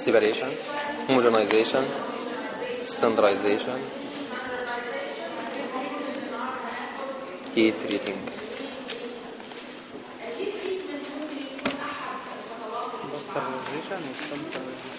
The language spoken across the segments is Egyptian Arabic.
separation homogenization standardization heat treating باسترلايزيشن وستانترايزيشن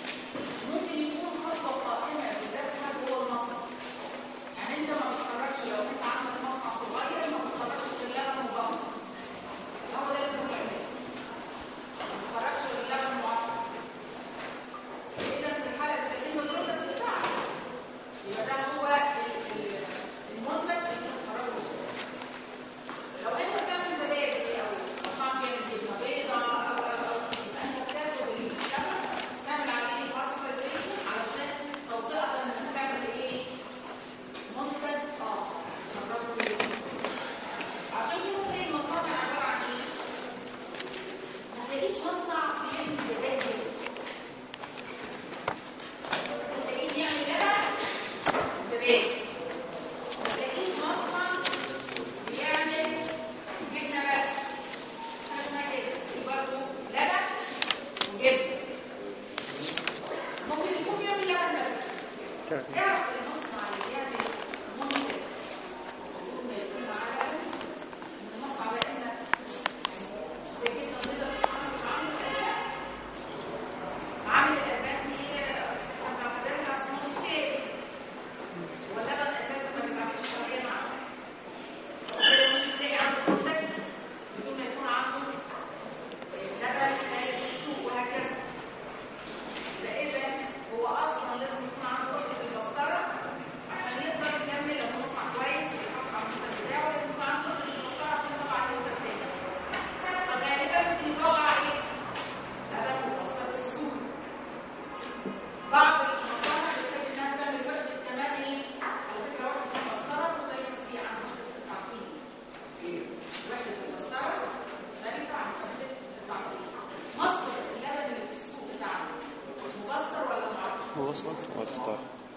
مبستر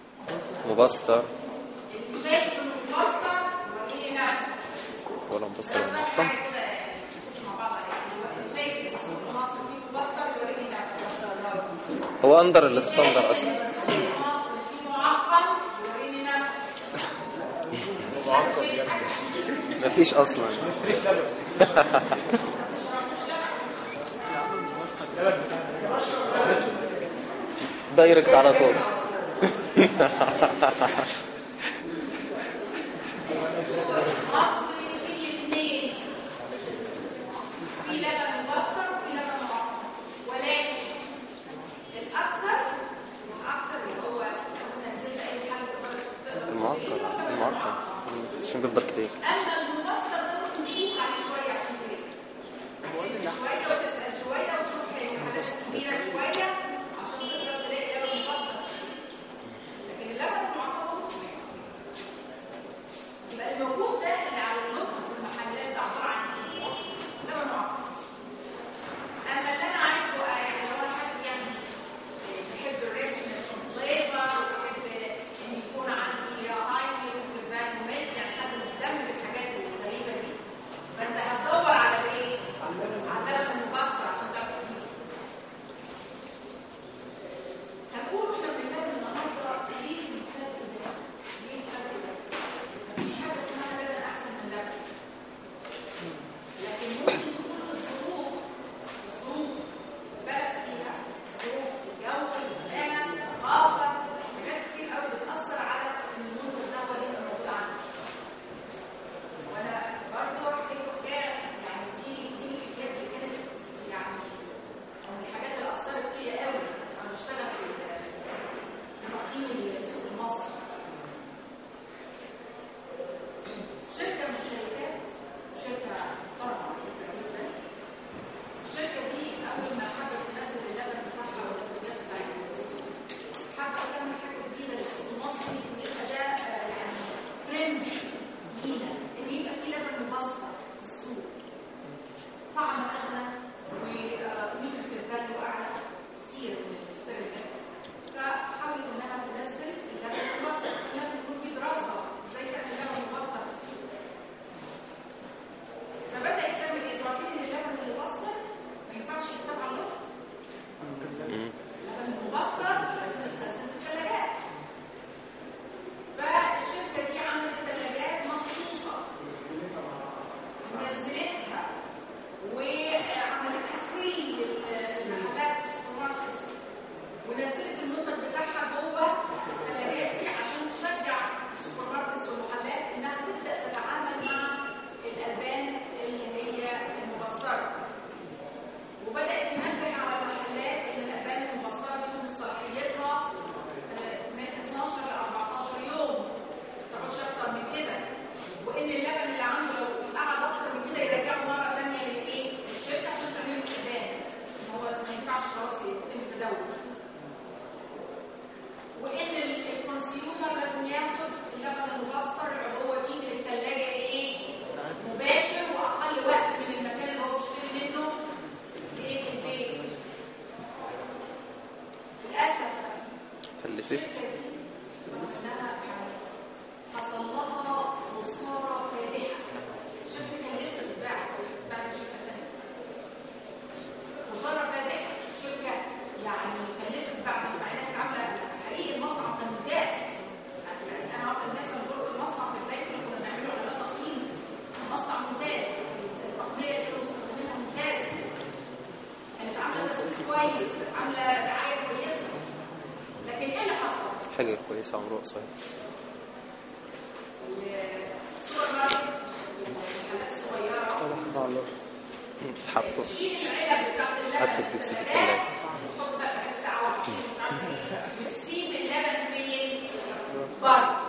مبستر ولا مبستر ولا معقم هو اندر الستاندر اصلا مفيش اصلا دايركت على طول المعقد المعقد عشان بيفضل كتير فري للمحلات والسوبر ماركتس ونزلت المنتج بتاعها جوه الثلاجات دي عشان تشجع السوبر ماركتس والمحلات انها تبدا تتعامل مع الالبان اللي هي المبستره وبدات تنبه على المحلات ان الالبان المبستره دي من صلاحيتها آه، من 12 ل 14 يوم ما تقعدش اكتر من كده وان اللبن اللي عنده لو قعد اكتر من كده يرجعه مره ثانيه للايه؟ للشركه عشان تعمل له استخدام ان هو ما ينفعش خلاص يتم التداول وان ال- الكونسيومر لازم ياخد اللبن المبستر العبوه دي من الثلاجه ايه؟ مباشر واقل وقت من المكان اللي هو بيشتري منه في البيت للاسف فلست انها حصل لها خساره فادحه الشركه كان لسه بتباع بعد شركه ثانيه خساره فادحه شركه يعني كان لسه بتباع مع انها كانت عامله حقيقي المصنع كان ممتاز يعني انا واحده الناس لما زرت المصنع في بدايه كنا بنعمله على تقييم المصنع ممتاز التقنيه اللي كانوا مستخدمينها ممتازه كانت عامله تسويق كويس عامله دعايه كويسه لكن ايه اللي حصل؟ حاجة كويسة عمره قصير السوبر ماركت والمحلات الصغيره الله الله حطه تشيل العلب بتاعت اللبن حط البيبسي في الثلاجة. تحط بقى بقى ساعه وعشرين مش عارفة إيه. بتسيب اللبن فين؟ بره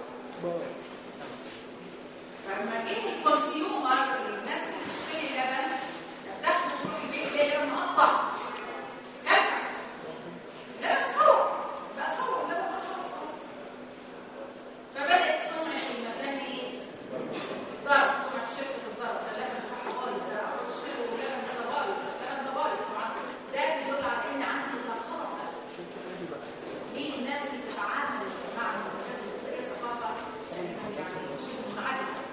فلما جه الكونسيومر الناس اللي بتشتري اللبن تاخده تروح البيت تلاقي اللبن مقطع نفع اللبن صور بقى صور اللبن بقى صور خلاص فبدات سمعه المكان ايه؟ ضرب سمعه الشركه الضرب ده اللبن بتاعها بايظ ده اروح اشتري واللبن ده بايظ ده اللبن ده بايظ طبعا ده بيدل على ان عندي ثقافه مين الناس اللي بتتعامل مع المنتجات الغذائيه ثقافه يعني شبه منعدمه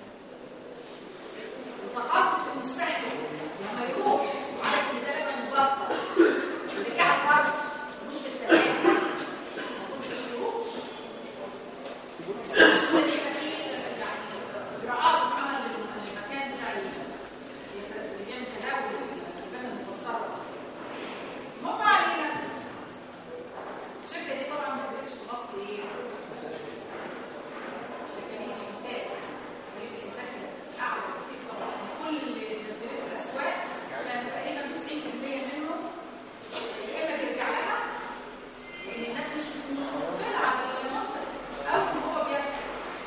وثقافه المستهلك لما يروح وعارف ان ده لبن مبسط يرجع فرد مش في الثلاجه المفروض ما يشتروش ودي كان في يعني اجراءات عمل المكان بتاع اللي بيعمل تداول اللبن المبسطه المهم علينا الشركه دي طبعا ما قدرتش تغطي ايه لكن هي انتاج ولكن الانتاج اعلى كتير طبعا كل اللي نزلته الاسواق كان تقريبا 90% منه يا اما بيرجع لها لان الناس مش مش مقبله على المنتج او ان هو بيكسب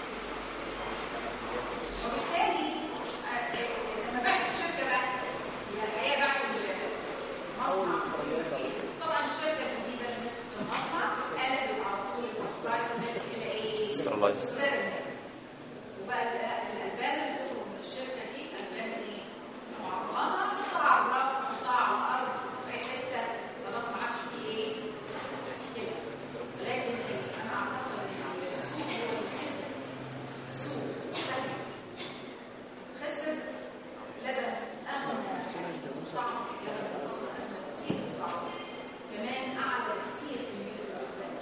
وبالتالي آه، آه، لما بعت الشركه بقى هي هي بعت المصنع طبعا الشركه الجديده اللي مسكت المصنع قالت على طول البرايس ميلك الى ايه؟ Sterilized. ستيرلايز. وبقى ال- الالبان اللي بتخرج من الشركه دي البان ايه؟ معرضه نحطها على الرف نحطها على الارض في اي حته خلاص ما عادش فيه ايه؟ كده لكن انا اعتقد ان السوق هو اللي خسر السوق خسر خسر لبن اغنى طعم لبن مصر اغنى كتير طعم كمان اعلى كتير في البيت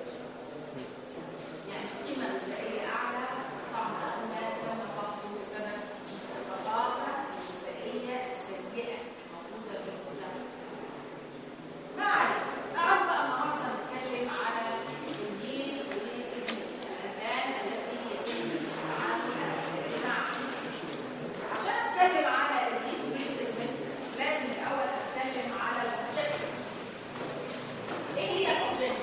يعني قيمة غذائية أعلى طعم أغنى تم فقده بسبب ثقافة غذائية سيئة موجودة في المجتمع. ما علينا، تعالوا بقى النهارده نتكلم على النيل والألبان التي يتم التعامل معها. عشان أتكلم على النيل لازم الأول أتكلم على الأوبجيكتيف. إيه هي الأوبجيكتيف؟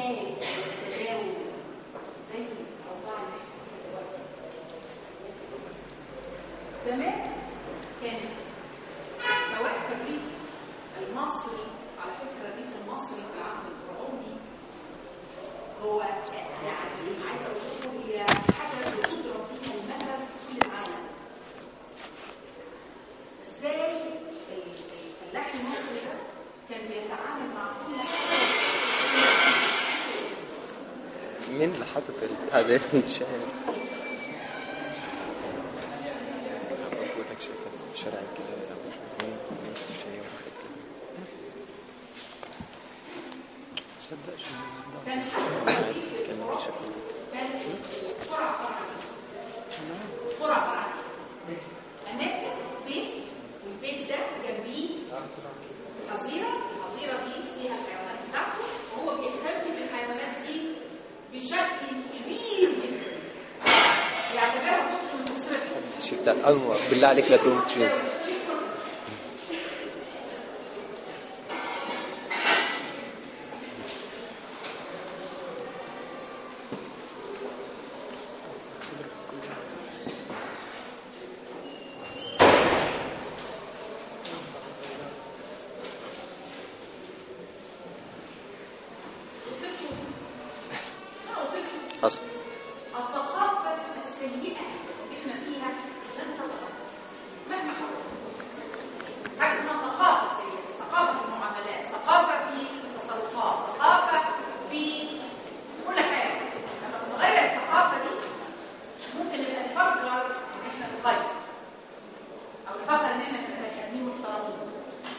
الانتاج والتداول زي الاوضاع اللي احنا فيها دلوقتي زمان كانت سواء في الريف المصري على فكره الريف المصري في العهد الفرعوني هو يعني عايزه اقول لكم هي حاجه بتضرب فيها المثل في كل العالم ازاي الفلاح المصري ده كان بيتعامل مع كل حاجه مين اللي حاطط البتاع ده مش عارف بقول لك شايفة في شارع كده أو مش عارف مين ناس شايفة واحد كده تصدقش إن كان عادي كان ماشي في كان قرى صراحه قرى بعد اماكن بيت والبيت ده جنبيه حظيره الحظيره دي فيها الحيوانات بتاعته وهو بيهتم بالحيوانات دي بشكل كبير جدا يعتبرها جزء من اسرته شفت أنور بالله عليك لا تقوم تشوف حصل الثقافة السيئة اللي احنا فيها لن تتغير مهما حصل. حاجة اسمها ثقافة سيئة، ثقافة في المعاملات، ثقافة في التصرفات، ثقافة في كل حاجة. لما تتغير الثقافة دي ممكن نبقى نفكر ان احنا نتغير. أو نفكر ان احنا نبقى بني آدمين محترمين.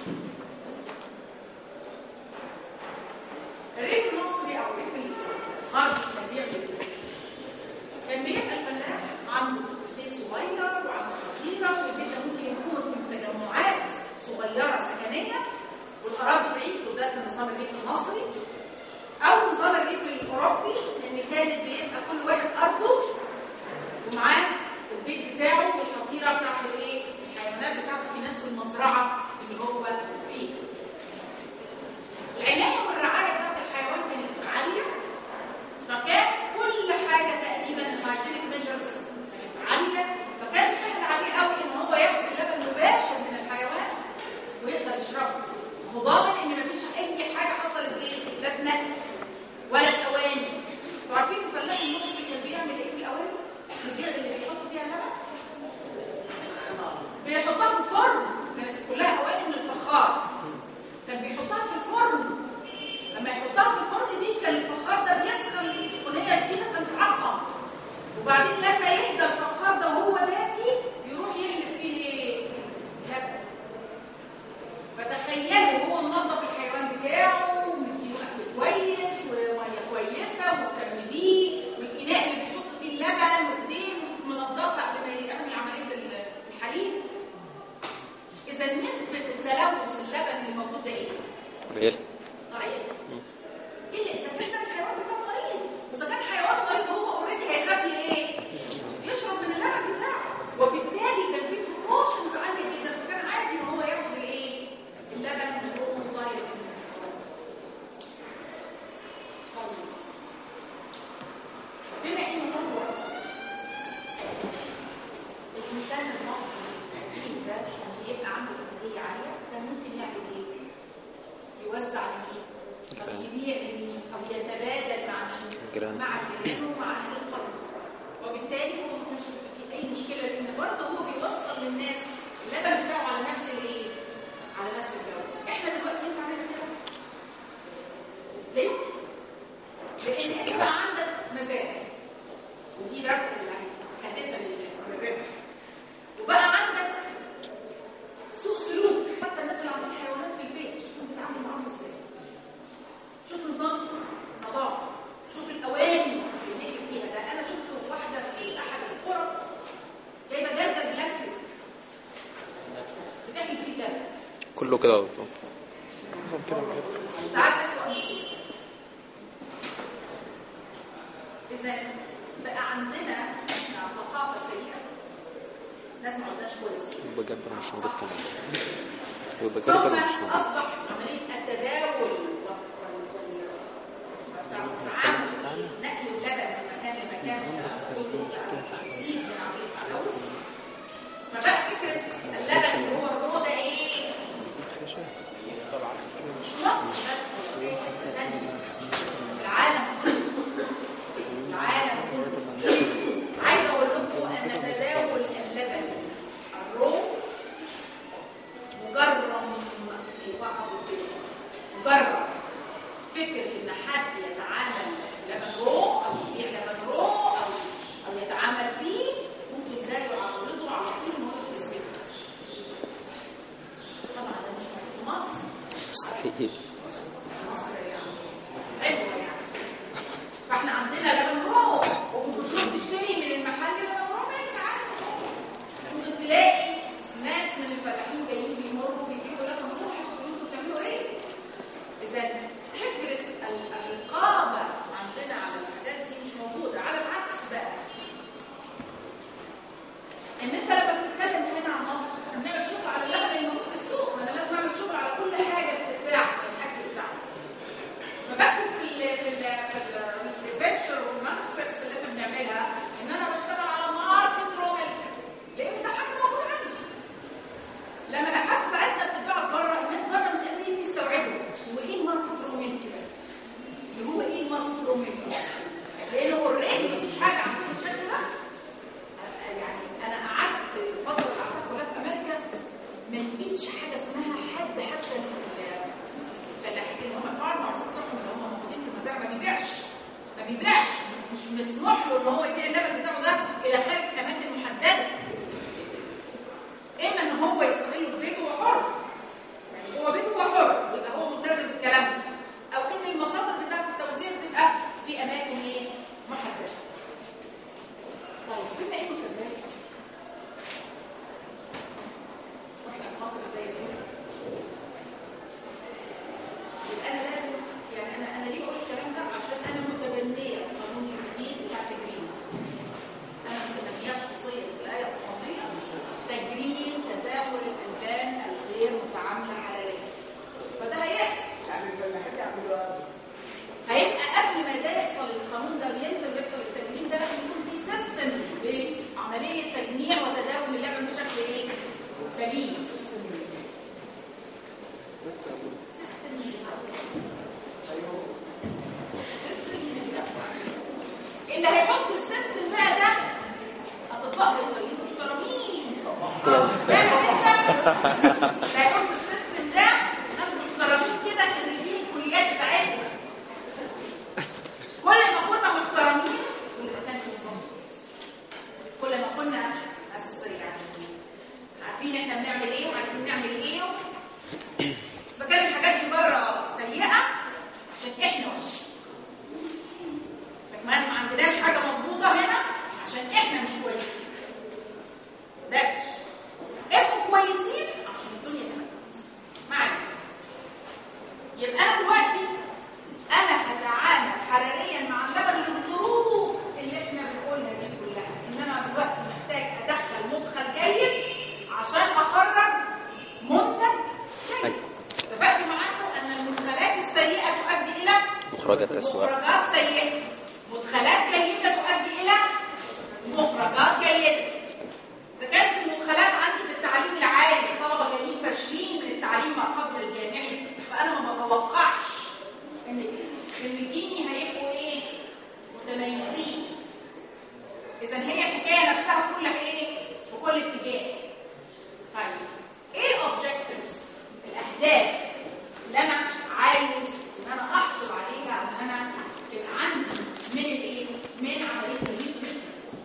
الريف المصري او الريف الغربي كان بيعمل ايه؟ كان بيبقى الفلاح عنده بيت صغير وعنده حظيره والبيت ده ممكن يكون من تجمعات صغيره سكنيه والاراضي بعيد وده نظام الريف المصري او نظام الريف الاوروبي ان كانت بيبقى كل واحد ارضه ومعاه البيت بتاعه والحظيره بتاعت الايه؟ الحيوانات بتاعته في نفس المزرعه اللي هو فيها. العنايه والرعايه بتاعت الحيوان كانت عاليه فكان كل حاجه تقريبا الهايجينيك ميجرز عاليه فكان سهل عليه قوي ان هو ياخد اللبن مباشر من الحيوان ويقدر يشربه هو ضامن ان مفيش اي حاجه حصلت ايه لا تنقل ولا الاواني انتوا عارفين الفلاح المصري كان بيعمل ايه في الاواني؟ البيض اللي بيحط فيها اللبن بيحطها في الفرن كانت كلها اواني من الفخار كان بيحطها في الفرن لما يحطها في الفرن دي كان الفخار ده بيسخن السخونيه دي كان تعقم وبعدين لما يهدى الفخار ده وهو دافي يروح يحلب فيه ايه؟ لبن فتخيلوا هو منظف الحيوان بتاعه ومديله اكل كويس وميه كويسه ومهتم بيه والاناء اللي بيحط فيه اللبن وايديه منظفه قبل ما يعمل عمليه الحليب اذا نسبه التلوث اللبن اللي موجود ده ايه؟ قليل ضعيف الا اذا كان بقى الحيوان بتاعه مريض واذا كان حيوان مريض هو اوريدي هيخاف ايه؟ يشرب من اللبن بتاعه وبالتالي كان في بروبوشنز عاليه جدا فكان عادي ان هو ياخد الايه؟ اللبن اللي هو مضايق من الحيوان. طيب. بما انه هو الانسان المصري القديم ده اللي يبقى عنده انتاجيه عاليه كان ممكن يعمل ايه؟ يوزع لمين؟ جيران. أو يبيع لمين؟ أو يتبادل مع مين؟ جيران. مع جيرانه ومع أهل القرية. وبالتالي هو ما كانش في أي مشكلة لأن برضه هو بيوصل للناس اللبن بتاعه على نفس الإيه؟ على نفس الجودة. إحنا دلوقتي ينفع نعمل كده؟ ليه؟ لأن أنت عندك مزارع ودي ربط يعني حدثة للربح وبقى عندك سوء سلوك حتى الناس اللي عندهم حيوانات في البيت شوفوا بتتعاملوا معاهم ازاي شوف نظام نظافه شوف الاواني اللي بنكتب فيها ده انا شفت واحده في احد القرى جايبه جردل بلاستيك بتعمل فيه اللبن كله كده ساعات اسوء من كده. اذا بقى عندنا ثقافه سيئه ناس ما عندناش كويسين بجد أنا مش موجود كمان وبجد ثم أنا مش موجود اصبح عمليه التداول وال- وال- مستحيل حلوه يعني فاحنا عندنا لبن رو وبتروح تشتري من المحل لبن رو ما انت عارف ممكن تلاقي ناس من الفلاحين جايين بيمروا بيجيبوا لبن رو هيشتروا انتوا بتعملوا ايه؟ اذا فكره ال- الرقابه عندنا على الحاجات دي مش موجوده على العكس بقى ان انت لما بتتكلم هنا عن مصر احنا بنعمل شغل على اللبن اللي موجود في السوق ما انا لازم اعمل شغل على كل حاجه بتتباع في الاكل بتاعنا فبكتب في ال في ال في ال في الفيتشر والمانسكريبتس اللي احنا بنعملها ان انا بشتغل على ماركت رو ميلك لان ده حاجه موجوده عندي لما الابحاث بتاعتنا بتتباع بره الناس بره مش قادرين يستوعبوا هو ايه الماركت رو ميلك ده؟ اللي هو ايه الماركت رو ميلك ده؟ لانه اوريدي مفيش حاجه عندهم بالشكل ده يعني انا قعدت فتره قعدت كلها في امريكا ما لقيتش حاجه اسمها حد حتى ال- الفلاحين اللي هم الفارمرز بتوعهم اللي هم موجودين في المزارع ما بيبيعش ما بيبيعش مش مسموح له ان هو يبيع اللبن بتاعه ده الى خارج اماكن محدده اما ان هو يستغله في بيته وهو حر يعني هو بيته وهو حر يبقى هو ملتزم بالكلام ده او ان المصادر بتاعت التوزيع بتبقى في اماكن ايه محدده طيب بما انه كذلك واحنا في مصر زي كده يبقى انا لازم يعني انا انا ليه بقول الكلام ده عشان انا متبنيه القانون الجديد بتاع التجريم انا متبنيه شخصيا في الايه القانونيه تجريم تداول الالبان الغير متعامله حراريا فده هيحصل يعني الفلاحين يعملوا هيبقى قبل ما ده يحصل القانون ده بينزل ويحصل التجميل ده لازم يكون في سيستم لعمليه تجميع وتداول اللبن بشكل ايه؟ سليم سيستم سيستم اللي هيحط السيستم بقى ده اطباء بيطريين محترمين فاهم انت؟ اللي هيحط السيستم ده ناس محترمين كده خريجين الكليات بتاعتنا كل ما كنا محترمين كل ما كان في نظام كل ما كنا أس- يعني عارفين احنا بنعمل ايه وعارفين نعمل ايه اذا كان الحاجات دي بره سيئه عشان احنا وحشين كمان ما عندناش حاجه مظبوطه هنا عشان احنا مش كويسين بس ابقوا كويسين عشان الدنيا تبقى كويسه معلش يبقى انا دلوقتي انا هتعامل حراريا مع اللبن للظروف اللي احنا بنقولها دي كلها ان انا دلوقتي محتاج ادخل مدخل جيد عشان اخرج منتج جيد اتفقت معاكم ان المدخلات السيئه تؤدي الى مخرجات أسوأ مخرجات سيئه مدخلات جيده تؤدي الى مخرجات جيده اذا كانت المدخلات عندي في التعليم العالي الطلبه جايين فاشلين من التعليم ما قبل الجامعي فانا ما بتوقعش ان خريجيني هيبقوا ايه متميزين اذا هي الحكايه نفسها كلها ايه بكل اتجاه طيب ايه الاوبجكتيفز الاهداف اللي انا عايز ان انا احصل عليها ان انا يبقى عندي من الايه من عمليه الريكروتمنت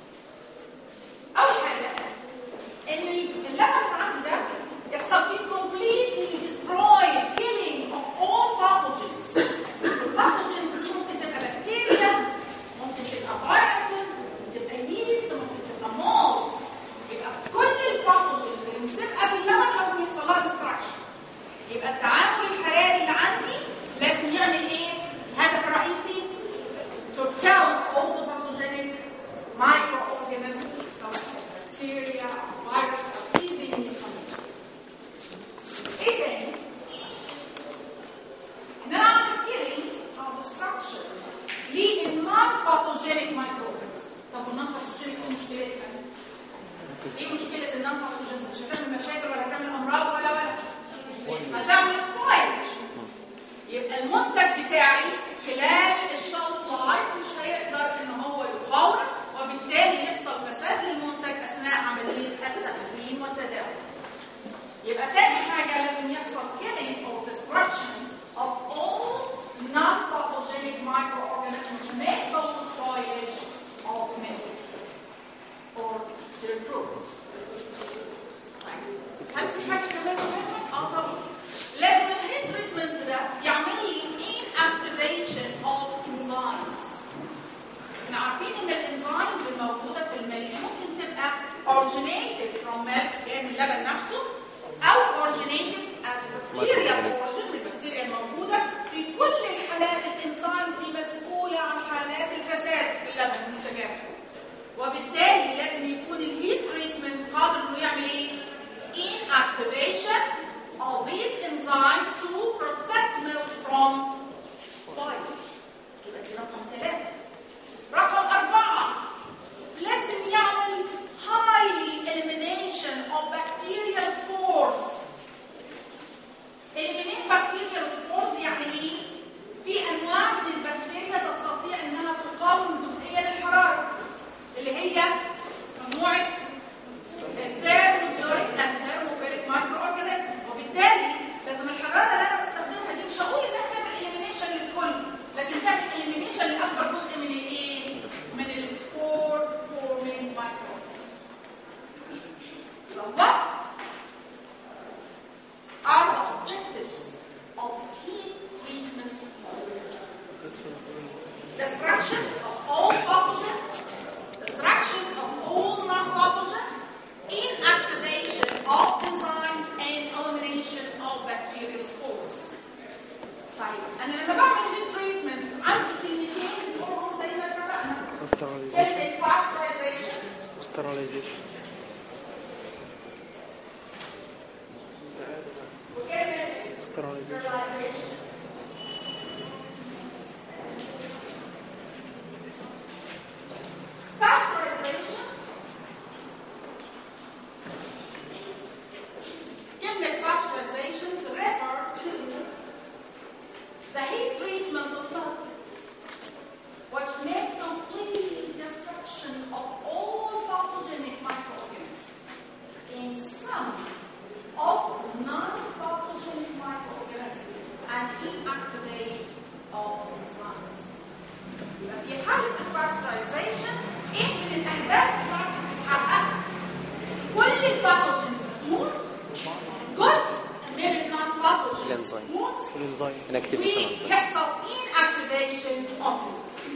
اول حاجه ان اللبن اللي عندي ده يحصل فيه completely destroy killing of all pathogens الباثوجينز دي ممكن تبقى بكتيريا ممكن تبقى فيروسز ممكن تبقى ييست ممكن تبقى مول يبقى كل الباثوجينز اللي بتبقى في اللبن لازم يحصل لها ديستراكشن يبقى التعامل الحراري اللي عندي لازم يعمل ايه؟ الهدف الرئيسي to kill all the pathogenic microorganisms, some bacteria, virus, or even these ايه تاني؟ ان انا اعمل killing او destruction للنون باثوجينيك مايكروبيز طب والنون باثوجينيك ايه مشكلتها؟ ايه مشكله النون باثوجينز؟ مش هتعمل مشاكل ولا هتعمل امراض ولا ولا هتعمل سبويل يبقى المنتج بتاعي خلال الشلف لايف مش هيقدر ان هو يقاوم وبالتالي يحصل فساد للمنتج اثناء عمليه التخزين والتداول يبقى تاني حاجة لازم يحصل killing or destruction of all non-pathogenic microorganisms which may cause spoilage of milk or their products. هل في حاجة كمان مهمة؟ اه طبعا لازم الهيت تريتمنت موجوده في الميلك ممكن تبقى originated from milk جايه من اللبن نفسه او originated as bacteria origin من البكتيريا الموجوده في كل الحالات الانزيم دي مسؤوله عن حالات الفساد في اللبن المتجمع وبالتالي لازم يكون الهيت تريتمنت قادر انه يعمل ايه؟ inactivation of these enzymes to protect milk from spoilage. يبقى دي رقم ثلاثة. رقم أربعة لازم يعمل highly elimination of bacterial spores. eliminate bacterial spores يعني ايه؟ في أنواع من البكتيريا تستطيع إنها تقاوم جزئيا الحرارة اللي هي مجموعة الثيرموفيليك الثيرموفيليك مايكرو اورجانيزم وبالتالي لازم الحراره اللي انا بستخدمها دي مش هقول انها تعمل اليمينيشن للكل لكن تعمل اليمينيشن لاكبر جزء من الايه؟ من السبور فورمينج مايكرو What are the objectives of heat treatment? Destruction of all pathogens, destruction of all non-pathogens, inactivation of enzymes, and elimination of bacterial spores. طيب انا لما بعمل هيت تريتمنت عندي كلمتين بقولهم زي ما اتفقنا sterilization كلمه pasteurization sterilization وكلمه sterilization sterilization. Pasteurization كلمة pasteurization refer to the heat treatment of milk which make complete destruction of all pathogenic microorganisms in some of non-pathogenic microorganisms and inactivate all enzymes. يبقى في حالة الباسترايزيشن ايه من الأهداف بتاعته بتتحقق؟ كل الباثوجينز بتموت جزء من النون باثوجينز الانزيم. بتموت الانزيم inactivation enzyme. ويحصل inactivation of enzymes.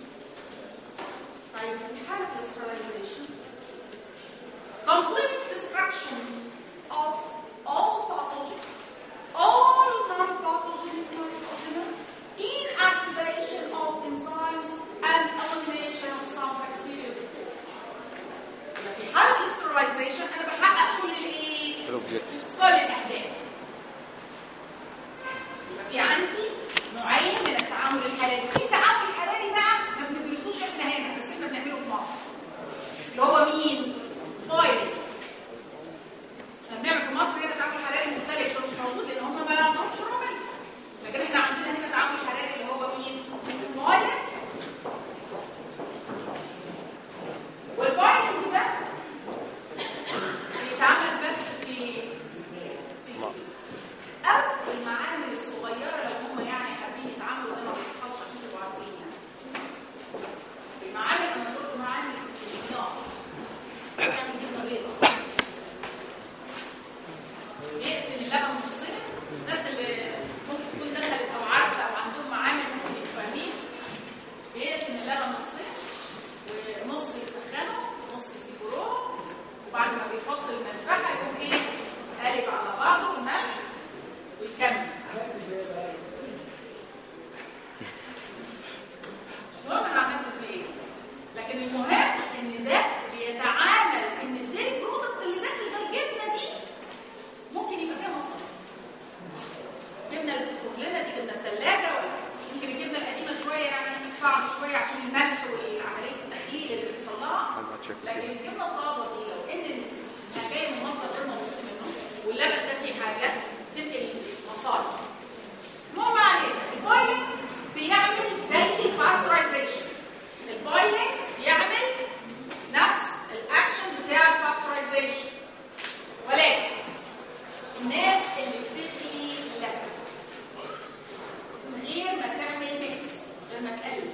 طيب في حالة السترلايزيشن complete destruction of all pathogens, all non-pathogenic microorganisms, inactivation of enzymes, and elimination of some bacterial spores. يبقى في حالة السترلايزيشن أنا بحقق كل الإيه؟ الأوبجكتيفز كل الأهداف. يبقى في عندي نوعين من التعامل الحراري، في تعامل حراري بقى ما بندرسوش احنا هنا بس احنا بنعمله في مصر. اللي هو مين؟ بويلنج. احنا بنعمل في مصر هنا تعامل حراري مختلف شو مش موجود لان هم ما عندهمش رمل. لكن احنا عندنا هنا تعامل حراري اللي هو مين؟ بويلنج. والبويلنج ده بيتعمل بس في في مصر. او المعامل الصغيره لو هم يعني حابين يتعاملوا ده ما بيحصلش عشان تبقوا عارفين يعني. المعامل انا قلت معامل في الصياغه يعني جبنه بيضاء يقسم اللبن نصين الناس اللي ممكن تكون دخلت او عارفه او عندهم معامل ممكن يبقوا فاهمين بيقسم اللبن نصين ونص يسخنه ونص يسيبوه وبعد ما بيحط المنفعه يقوم ايه قالب على بعضه وملح ويكمل المهم انا عملت في ايه لكن المهم ان ده بيتعامل ان الديري برودكت اللي داخل ده الجبنه دي ممكن يبقى فيها مصاريف الجبنه اللي بتدخل لنا دي جبنه الثلاجه ولا يمكن الجبنه القديمه شويه يعني صعب شويه عشان الملح وعمليه التخليل اللي بيحصل لها أنا هتشكل لكن كده. الجبنه الطازه دي لو ان إنها جايه من مصدر غير موثوق منه واللبن ده فيه حاجه تنقل مصاري المهم علينا البويلنج بيعمل زي الباسترايزيشن البويلنج بيعمل نفس الاكشن بتاع الباسترايزيشن ولكن الناس اللي بتدي لبن من غير ما تعمل ميكس غير ما تقلب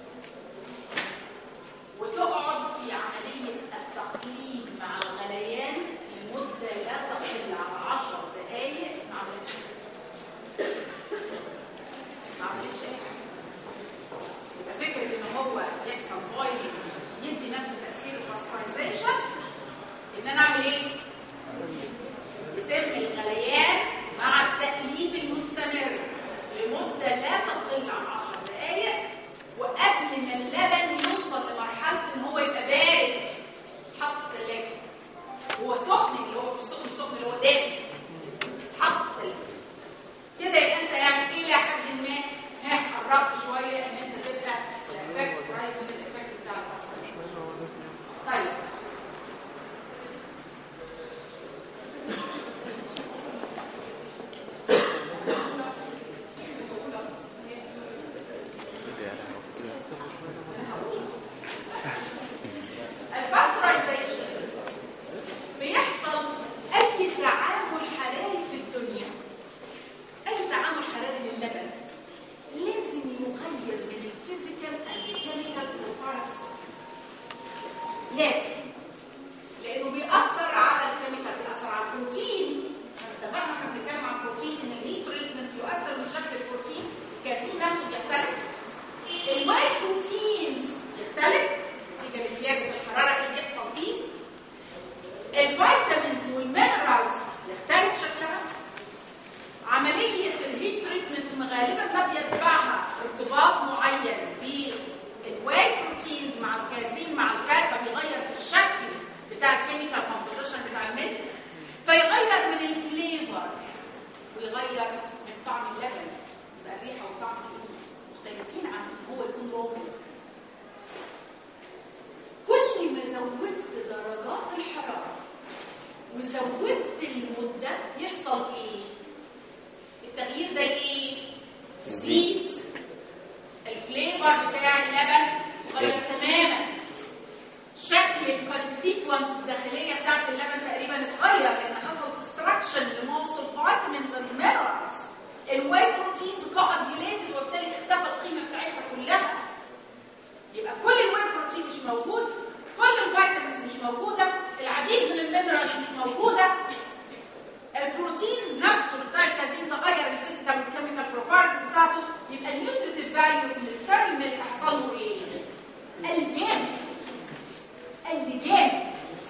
وتقعد في عملية التقليب مع الغليان لمدة لا تقل عن 10 دقايق ما عملتش ما عملتش ايه يبقى فكرة ان هو يحصل بويلنج يدي نفس تاثير الفاسفورايزيشن ان انا اعمل ايه؟ يتم الغليان مع التقليب المستمر لمده لا تقل عن 10 دقائق وقبل ما اللبن يوصل لمرحله ان هو يبقى بارد يتحط في الثلاجه هو سخن اللي هو مش سخن سخن اللي هو دافي يتحط في الثلاجه كده يبقى انت يعني ايه لحد ما ها قربت شويه ان انت تبدا الافكت قريب من الافكت بتاع الفاسفورايزيشن طيب الباسترايزيشن بيحصل اي تعامل حراري في الدنيا اي تعامل حراري للبن لازم يغير من الفيزيكال اند كيميكال بروبرتيز لازم لانه بيأثر على الكيميكال بيأثر على البروتين احنا اتفقنا احنا بنتكلم عن البروتين ان الهيت تريتمنت يؤثر من شكل البروتين كافيين نفسه بيختلف الوايت بروتينز يختلف نتيجه لزياده الحراره اللي بيحصل فيه الفيتامينز والمينرالز يختلف شكلها عمليه الهيت تريتمنت غالبا ما بيتبعها ارتباط معين بالوايت بروتينز مع الكازين مع الفات فبيغير في الشكل بتاع الكيميكال كومبوزيشن بتاع الميلك فيغير من الفليفر ويغير من طعم اللبن يبقى الريحه والطعم مختلفين عن ان هو يكون رومي كل ما زودت درجات الحراره وزودت المده يحصل ايه التغيير ده ايه زيت الفليفر بتاع اللبن اتغير تماما شكل الكونستيتوانس الداخليه بتاعت اللبن تقريبا اتغير لان حصل ديستراكشن لموست الفيتامينز اند مينرالز الواي بروتينز كوagulated وبالتالي اختفى القيمه بتاعتها كلها يبقى كل الواي بروتين مش موجود كل الفيتامينز مش موجوده العديد من المينرالز مش موجوده البروتين نفسه بتاع الكازين تغير الفيزيكال والكيميكال بروبرتيز بتاعته يبقى النيوتريتيف فاليو في الستيرل ميلك هيحصل له ايه؟ الجامد اللجام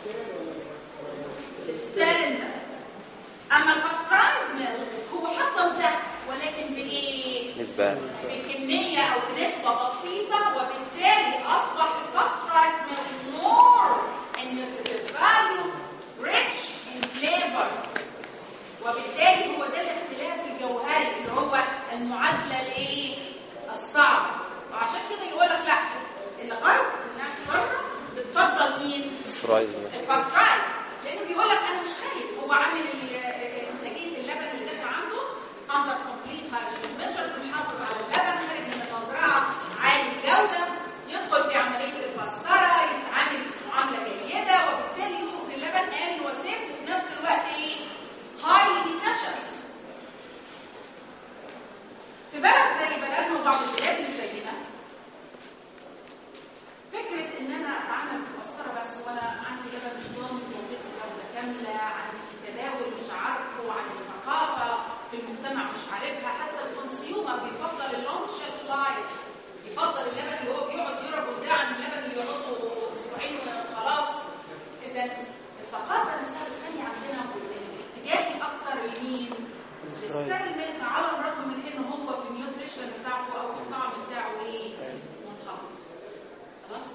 الستيرل اما الباسترايز ميلك هو حصل ده ولكن بايه؟ نسبة بكمية أو بنسبة بسيطة وبالتالي أصبح الباسترايز ميلك more in nutritive value rich in flavor وبالتالي هو ده الاختلاف الجوهري اللي هو المعادلة الايه؟ الصعبة وعشان كده يقول لك لا الغرب الناس بره بتفضل مين؟ سبرايز الباسترايز لانه بيقول لك انا مش خايف هو عامل ال- انتاجيه اللبن اللي داخل عنده اندر كومبليت هايجين ميجرز محافظ على اللبن خارج من المزرعه عالي الجوده يدخل في عمليه الباسترة يتعامل معامله جيده وبالتالي يخرج اللبن امن وسيف وفي نفس الوقت ايه؟ هايلي نشس في بلد زي بلدنا وبعض البلاد اللي زينا فكرة إن أنا أتعامل في مسطرة بس وأنا عندي لبن مش ضامن جودته جودة كاملة، عندي تداول مش عارفه، عندي ثقافة في المجتمع مش عارفها، حتى الكونسيومر بيفضل اللونج شيلف لايف، بيفضل اللبن اللي هو بيقعد يربط ده عن اللبن اللي يقعد له أسبوعين وخلاص. إذا الثقافة نفسها بتخلي عندنا الاتجاه الأكثر لمين؟ للستيرل ميلك على الرغم من إن هو في النيوتريشن بتاعته أو في الطعم بتاعه إيه؟ منخفض. خلاص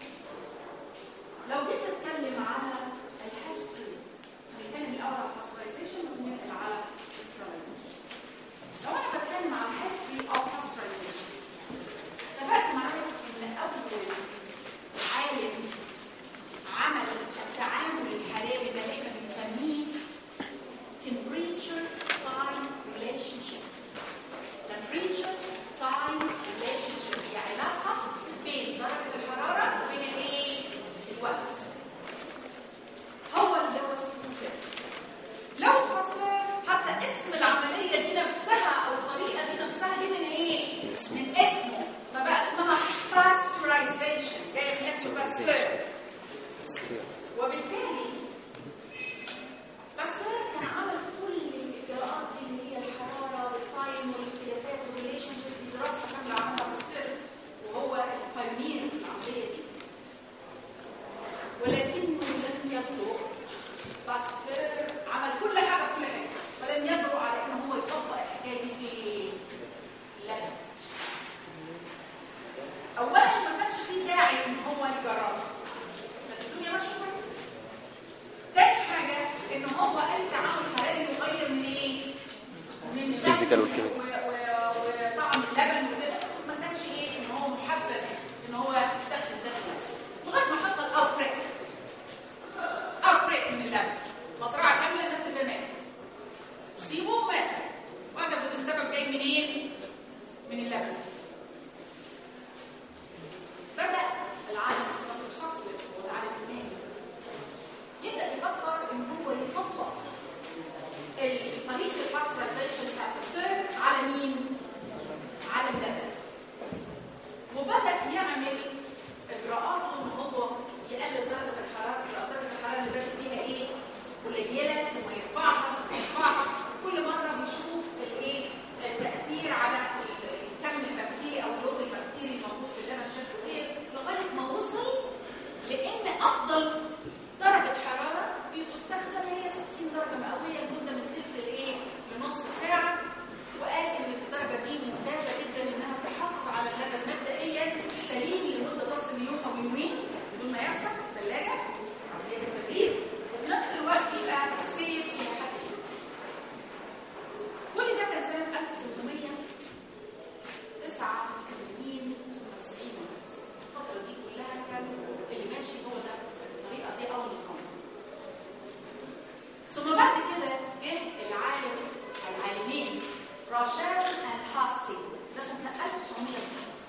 لو جيت اتكلم على الهيستوري هنتكلم الاول على الباسترايزيشن وننقل على السترايزيشن لو انا بتكلم على الهيستوري او باسترايزيشن اتفقت معايا ان اول عالم عمل التعامل الحراري ده اللي احنا بنسميه temperature time relationship temperature time relationship هي علاقة بين درجة الحرارة وبين الايه؟ الوقت. هو اللي هو سبيستيك. لو باسلر حتى اسم العملية دي نفسها أو الطريقة دي نفسها دي من ايه؟ من اسمه. من اسمه فبقى اسمها pasteurization جاية من اسم باستير. وبالتالي باستير كان عمل كل الإجراءات دي اللي هي الحرارة والتايم والاختلافات والريليشن شيب دي دراسة كاملة عملها باستير وهو البايونير في العملية دي الفيزيكال و- والكيميكال و- وطعم اللبن وكده ما كانش ايه ان هو محبذ ان هو يستخدم ده دلوقتي لغايه ما حصل اوتبريك اوتبريك من اللبن مزرعه كامله الناس اللي ماتت اصيبوا وماتوا وعجبوا السبب جاي منين؟ من اللبن بدأ العالم الشخص هو العالم اليوناني يبدأ يفكر ان هو يطبق طريقة الباسترايزيشن بتاع الباستور على مين؟ على اللبن وبدأ يعمل إجراءات ان هو يقلل درجة الحرارة درجة الحرارة اللي باشا فيها ايه؟ قليلة ثم يرفعها ثم يرفعها كل مرة بيشوف الايه؟ التأثير على الكم البكتيري أو اللون البكتيري الموجود في اللبن شكله ايه لغاية ما وصل لأن أفضل درجة حرارة بتستخدم هي 60 درجة مئوية لمدة من تلت لإيه؟ لنص ساعة وقال إن الدرجة دي ممتازة جدا إنها تحافظ على اللبن مبدئيا سليم لمدة تصل يوم أو يومين بدون ما يحصل في الثلاجة عملية التبريد وفي نفس الوقت يبقى سيف إلى حد كبير. كل ده كان سنة 1889 95 الفترة دي كلها كان اللي ماشي هو ده الطريقة دي أول نظام ثم بعد كده جه العالم العالمين راشال اند هاستينج ده سنة 1900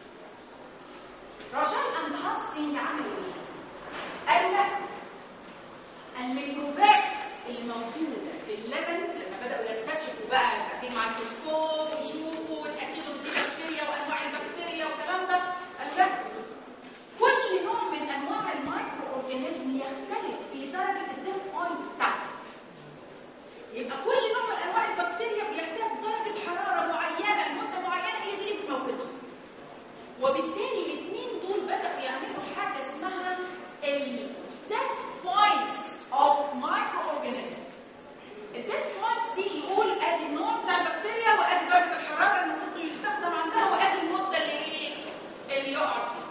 راشال اند هاستينج عملوا ايه؟ قال لك الميكروبات اللي موجودة في اللبن لما بدأوا يكتشفوا بقى يبقى في ميكروسكوب ويشوفوا ويتأكدوا ان في بكتيريا وانواع البكتيريا والكلام ده قال لك كل نوع من انواع المايكرو اورجانيزم يختلف في درجة الديث بوينت بتاعته يبقى كل نوع من انواع البكتيريا بيحتاج درجة حرارة معينة لمدة معينة هي دي اللي بتموته وبالتالي الاثنين دول بدأوا يعملوا حاجة اسمها ال death points of microorganisms الديث بوينتس دي يقول ادي النوع بتاع البكتيريا وادي درجة الحرارة اللي المفروض يستخدم عندها وادي المدة اللي ايه اللي يقع فيها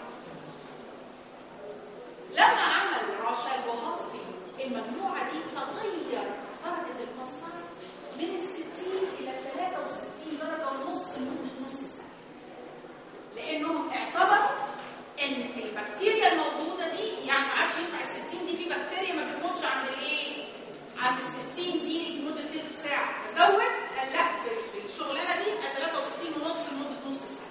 لما عمل راشل وهاستي المجموعة دي تغير درجة المصنع من ال 60 إلى 63 درجة ونص لمدة نص سنة لأنهم اعتبروا إن البكتيريا الموجودة دي يعني ما عادش ينفع ال 60 دي في بكتيريا ما بتموتش عند الإيه؟ عند ال 60 دي لمدة تلت ساعة فزود قال لا في الشغلانة دي 63 ونص لمدة نص ساعة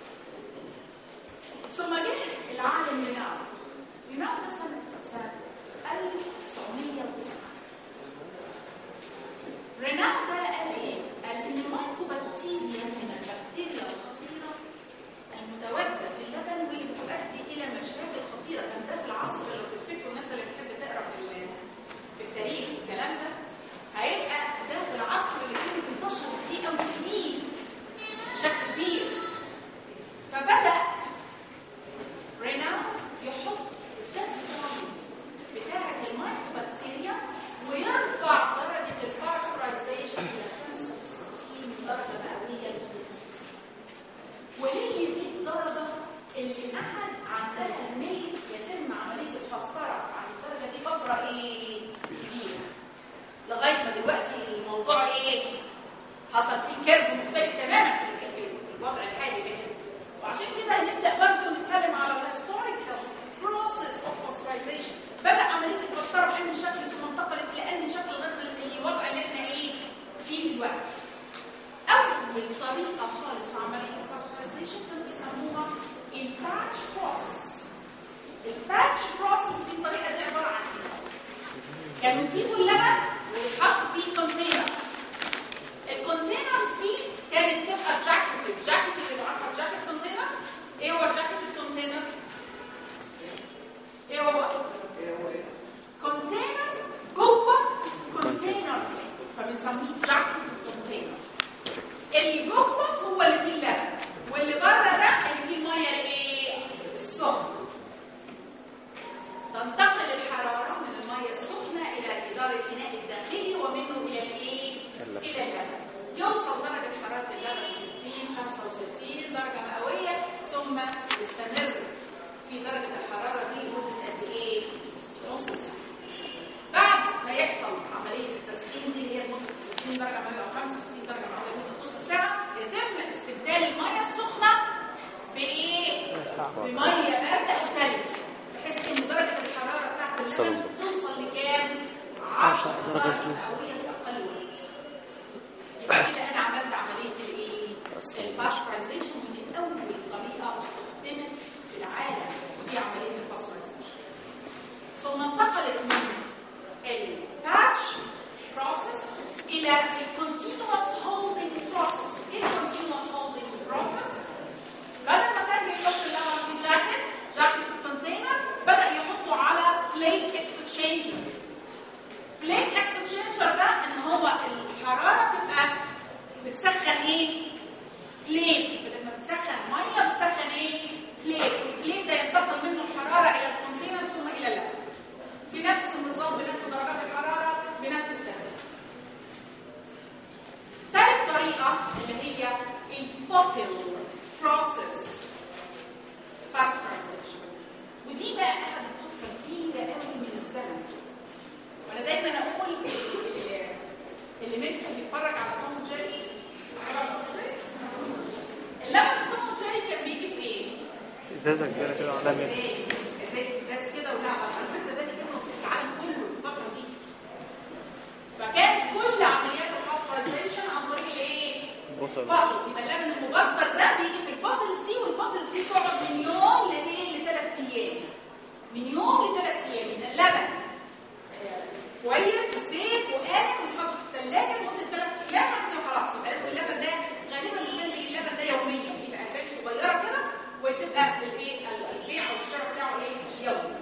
ثم جه العالم ريناو ريناو ده سنة سنة 1909 ريناو ده قال ايه؟ قال ان المايكوبكتيريا من البكتيريا الخطيرة المتواجدة في اللبن واللي بتؤدي إلى مشاكل خطيرة كان ده في العصر لو تفتكروا الناس اللي بتحب تقرا في ال- في التاريخ والكلام ده هيبقى ده في العصر اللي كانت انتشر فيه أو سنين بشكل كبير فبدأ ريناو يحط الديث بوينت بتاعة المايكوبكتيريا ويرفع درجة الباسترايزيشن إلى 65 درجة مئوية للنص وهي دي الدرجة اللي أحد عندها الميل يتم عملية الفسطرة عن الدرجة دي فترة إيه؟ كبيرة لغاية ما دلوقتي الموضوع إيه؟ حصل فيه كيرف مختلف تماما في الك- في الوضع الحالي اللي احنا فيه. وعشان كده هنبدا برضه نتكلم على الهيستوريكال بروسيس اوف باسترايزيشن بدا عمليه الفسطره بأنهي شكل ثم انتقلت لأنهي شكل غير ال- الوضع اللي احنا ايه فيه دلوقتي اول طريقه خالص في عمليه الباسترايزيشن كانوا بيسموها الباتش بروسيس الباتش بروسيس دي الطريقه دي عباره عن ايه كانوا يجيبوا اللبن ويتحط فيه كونتينرز الكونتينرز دي كانت تبقى جاكيت جاكيت اللي عارفه جاكيت كونتينر ايه هو جاكيت الكونتينر ايه هو كونتينر جوه كونتينر فبنسميه جاكيت الكونتينر اللي جوه هو اللي فيه اللبن واللي بره ده اللي فيه الميه الايه السخنه تنتقل الحرارة من المية السخنة إلى جدار الإناء الداخلي ومنه إلى الإيه؟ بميه بارده او ثلج بحيث ان درجه الحراره بتاعت توصل اللبن للضغط. توصل لكام؟ 10 10 درجة درجه سلسيوس. مئويه اقل وقت يبقى كده انا عملت عمليه الايه؟ الباسترايزيشن ودي اول طريقه استخدمت في العالم في عمليه الباسترايزيشن ثم انتقلت من الباتش بروسيس الى الكونتينوس هولدنج بروسيس ايه الكونتينوس هولدنج بروسيس بدل ما كان بيحط اللبن في جاكيت جاكيت في كونتينر بدا يحطه على بليت اكسشينجر بليت اكسشينجر ده ان هو الحراره تبقى بتسخن ايه بليت بدل ما بتسخن ميه بتسخن ايه بليت البليت ده ينتقل منه الحراره الى الكونتينر ثم الى اللبن بنفس النظام بنفس درجات الحراره بنفس التهديد ثالث طريقه اللي هي البوتل بروسيس باسترايزيشن ودي بقى اخذت فتره كبيره قوي من الزمن وانا دايما اقول اللي- اللي منكم بيتفرج على توم جيري اللبن توم جيري كان بيجي في ايه؟ ازازه كبيره كده على مين ازاي ازاي ازاي كده ولعبه على فكره ده اللي كانوا في العالم كله في الفتره دي فكان كل عمليات الباسترايزيشن عن طريق الايه؟ بطل باتلز يبقى اللبن المبستر ده بيجي في الباتلز دي والباتلز دي تقعد من يوم لايه لثلاث ايام من يوم لثلاث ايام من اللبن آه، كويس وزيت وآمن ويتحط في الثلاجه لمده ثلاث ايام بعد كده خلاص يبقى لازم اللبن ده غالبا بنعمل اللبن ده يوميا يبقى ازاز صغيره كده وتبقى الايه البيع او الشراء بتاعه ايه يومي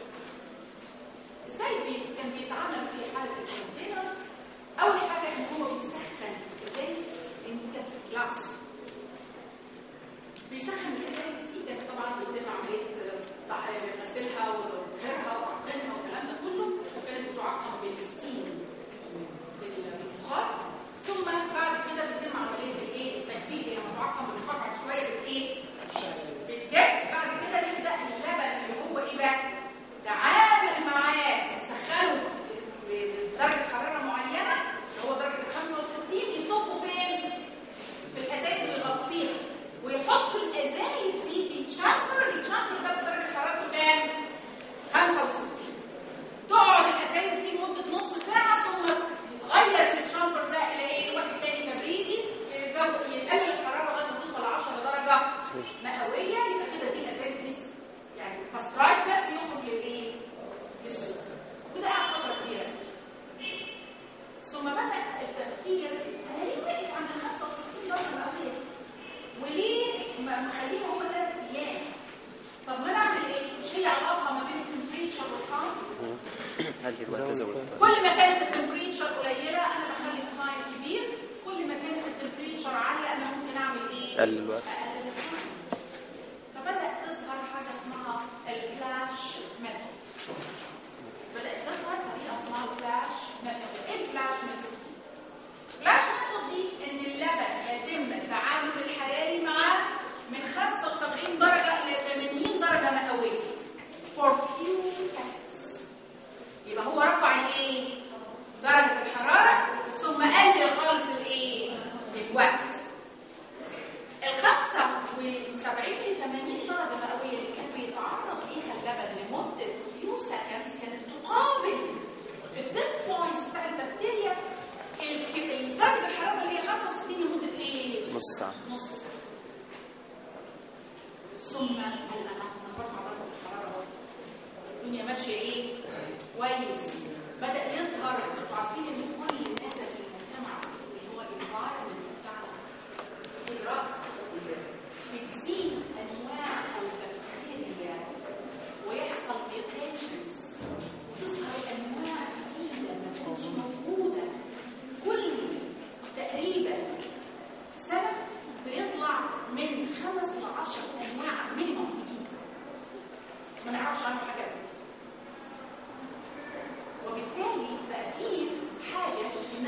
ازاي بي- كان بيتعامل في حاله الكونتينرز اول حاجه ان هو بيسخن ازاز انت جلاس بيسخن الازاز دي كانت طبعا بيتم عمليه تع- غسلها وتطهيرها وتعقيمها والكلام ده كله وكانت بتعقم بالستيم بالبخار ثم بعد كده بيتم عمليه الايه التجفيف لما تعقم بالبخار بعد شويه بالايه بالجاز بعد كده يبدا اللبن اللي هو ايه بقى تعامل معاه سخنه بدرجه حراره معينه اللي هو درجه ال 65 يصبه فين؟ في الازايز اللي يغطيها ويحط الازايز دي في تشامبر التشامبر ده بدرجه حرارته كام؟ 65 تقعد الازايز دي لمده نص ساعه ثم يتغير التشامبر ده الى ايه؟ واحد تاني تبريدي يزود يقلل الحراره لغايه ما توصل 10 درجه مئويه يبقى كده دي الازايز دي يعني فاسترايز ده يخرج للايه؟ للسوق وده قعد فتره كبيره ثم بدا التفكير انا ليه واقف عند ال 65 درجه مئويه وليه ما مخليهم هم ثلاث ايام طب ما نعمل ايه؟ مش هي علاقه ما بين التمبريتشر والتايم هل الوقت زود كل ما كانت التمبريتشر قليله انا بخلي التايم كبير كل ما كانت التمبريتشر عاليه انا ممكن اعمل ايه؟ قلل الوقت. اقلل التايم فبدات تظهر حاجه اسمها الفلاش ميثود بدات تظهر طريقه اسمها الفلاش ميثود ايه الفلاش ميثود؟ الفلاش ميثود دي ان اللبن يتم التعامل الحراري معاه من 75 درجه الى 80 درجه مئويه for few seconds يبقى هو رفع الايه درجه الحراره ثم قلل خالص الايه الوقت الخمسة وسبعين لثمانين درجة مئوية اللي كان بيتعرض ليها اللبن لمدة فيو سكندز كانت تقابل الديث بوينتس بتاع البكتيريا ال- درجة الحرارة اللي هي 65 لمدة ايه؟ نص ساعة نص ساعة ثم هل انا نرفع درجة الحرارة اهو الدنيا ماشية ايه؟ كويس بدأ يظهر انتوا عارفين ان كل مادة في المجتمع اللي هو الانفايرمنت بتاعنا الدراسة بتزيد انواع البكتيريا ويحصل ميوتيشنز وتظهر انواع جديدة ما كانتش موجودة كل تقريبا سنة بيطلع من خمس لعشر انواع مينيموم جديدة ما نعرفش عنه حاجة وبالتالي بقى في حاجة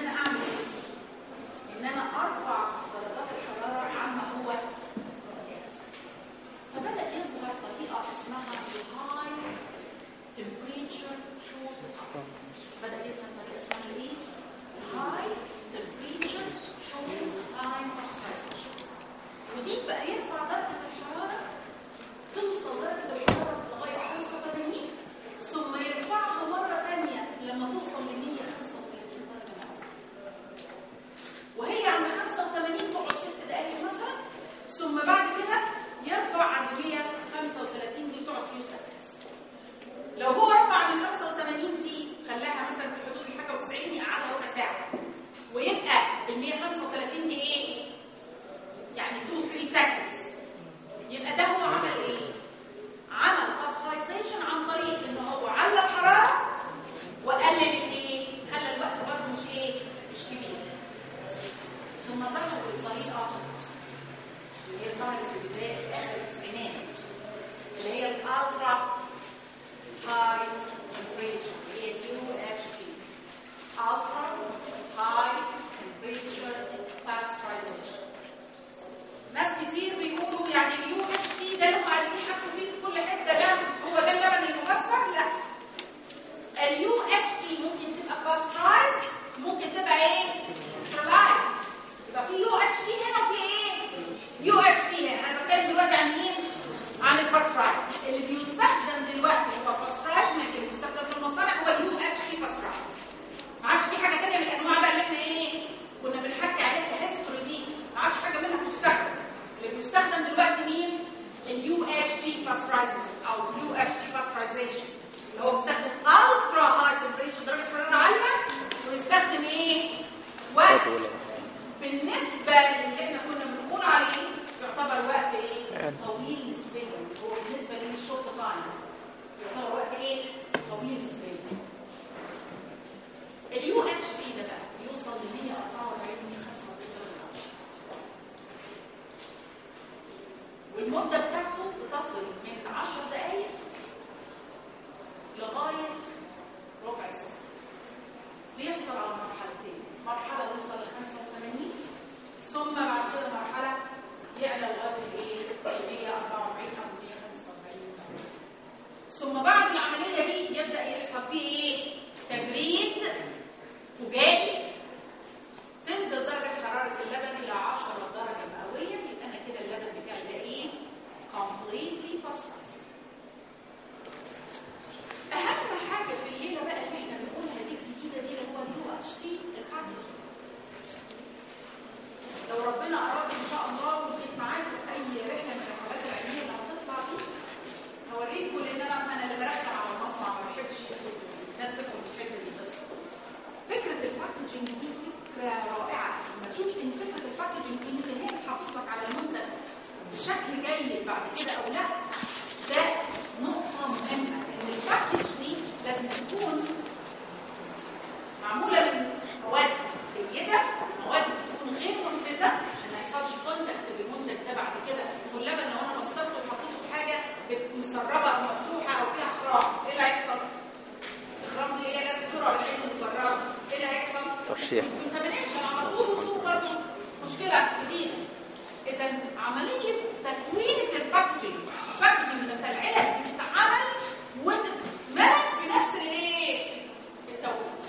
ثم بعد كده يرفع عن 135 دي تقعد فيو سكندز لو هو رفع من 85 دي خلاها مثلا في حدود الحاجه و90 يقعدها ربع ساعه ويبقى ال 135 دي ايه؟ يعني 2 3 سكندز يبقى ده هو عمل ايه؟ عمل باسترايزيشن عن طريق ان هو على الحراره وقلل الايه؟ خلى الوقت برضه مش ايه؟ مش كبير ثم ظهرت الطريقه اللي هي ظهرت في بدايه اخر التسعينات اللي هي الالترا هاي تمبريتشر اللي هي اليو اتش تي الترا هاي تمبريتشر باسترايزيشن ناس كتير بيقولوا يعني اليو اتش تي ده اللي قاعدين يحكوا فيه في كل حته ده هو ده اللبن المكسر لا اليو اتش تي ممكن تبقى باسترايزد ممكن تبقى ايه نيوترلايزد يبقى في يو اتش تي هنا وفي ايه يو اتش تي هنا انا بتكلم دلوقتي عن مين عن الباسترايز اللي بيستخدم دلوقتي هو باسترايز ما اللي بيستخدم في المصانع هو اليو اتش تي باسترايز ما عادش في حاجه ثانيه من الانواع بقى اللي احنا ايه كنا بنحكي عليها في الهيستوري دي ما عادش حاجه منها بتستخدم اللي بيستخدم دلوقتي مين اليو اتش تي باسترايزنج او اليو اتش تي باسترايزيشن اللي هو بيستخدم الترا هاي تمبريتشر درجه حراره عاليه ويستخدم ايه وقت بالنسبه للي احنا كنا بنقول عليه يعتبر وقت ايه طويل نسبيا هو بالنسبه للشورت تايم يعتبر وقت ايه طويل نسبيا اليو اتش تي ده بقى بيوصل ل 144 145 درجه والمده بتاعته بتصل من 10 دقائق لغايه ربع ساعه بيحصل على مرحلتين مرحله يوصل ل 85 ثم بعد كده مرحله يعلى لغايه الايه 144 او 145 ثم بعد العمليه دي يبدا يحصل فيه ايه تبريد فجائي تنزل درجه حراره اللبن الى 10 درجه مئويه يبقى انا كده اللبن بتاعي ده ايه completely pasteurized اهم حاجه في الليله بقى اللي احنا بنقولها دي الجديده دي اللي هو اليو اتش تي الباكج لو ربنا اراد ان شاء الله وجيت معاكم في اي رحله من الرحلات العلميه اللي هتطلع دي هوريكم لان انا انا اللي بركب على المصنع ما بحبش الناس تفهم الحته دي بس فكره الباكجنج دي فكره رائعه لما تشوف ان فكره الباكجنج يمكن هي بتحافظ لك على المنتج بشكل جيد بعد كده او لا ده نقطه مهمه ان الباكج دي لازم تكون معموله من مواد جيده مواد تكون غير منفذه عشان ما يحصلش كونتاكت بالمنتج ده بعد كده واللبن لو انا بصيت له وحطيته في حاجه مسربه او مفتوحه او فيها خرام ايه اللي هيحصل؟ الخرام دي اللي هي جت ترى بالعين المجرده ايه اللي هيحصل؟ ترشيح كونتامينيشن على طول وصول برضه مشكله جديده اذا عمليه تكوين الباكجينج الباكجينج مثلا العلب بتتعمل وتتملك بنفس الايه؟ التوقيت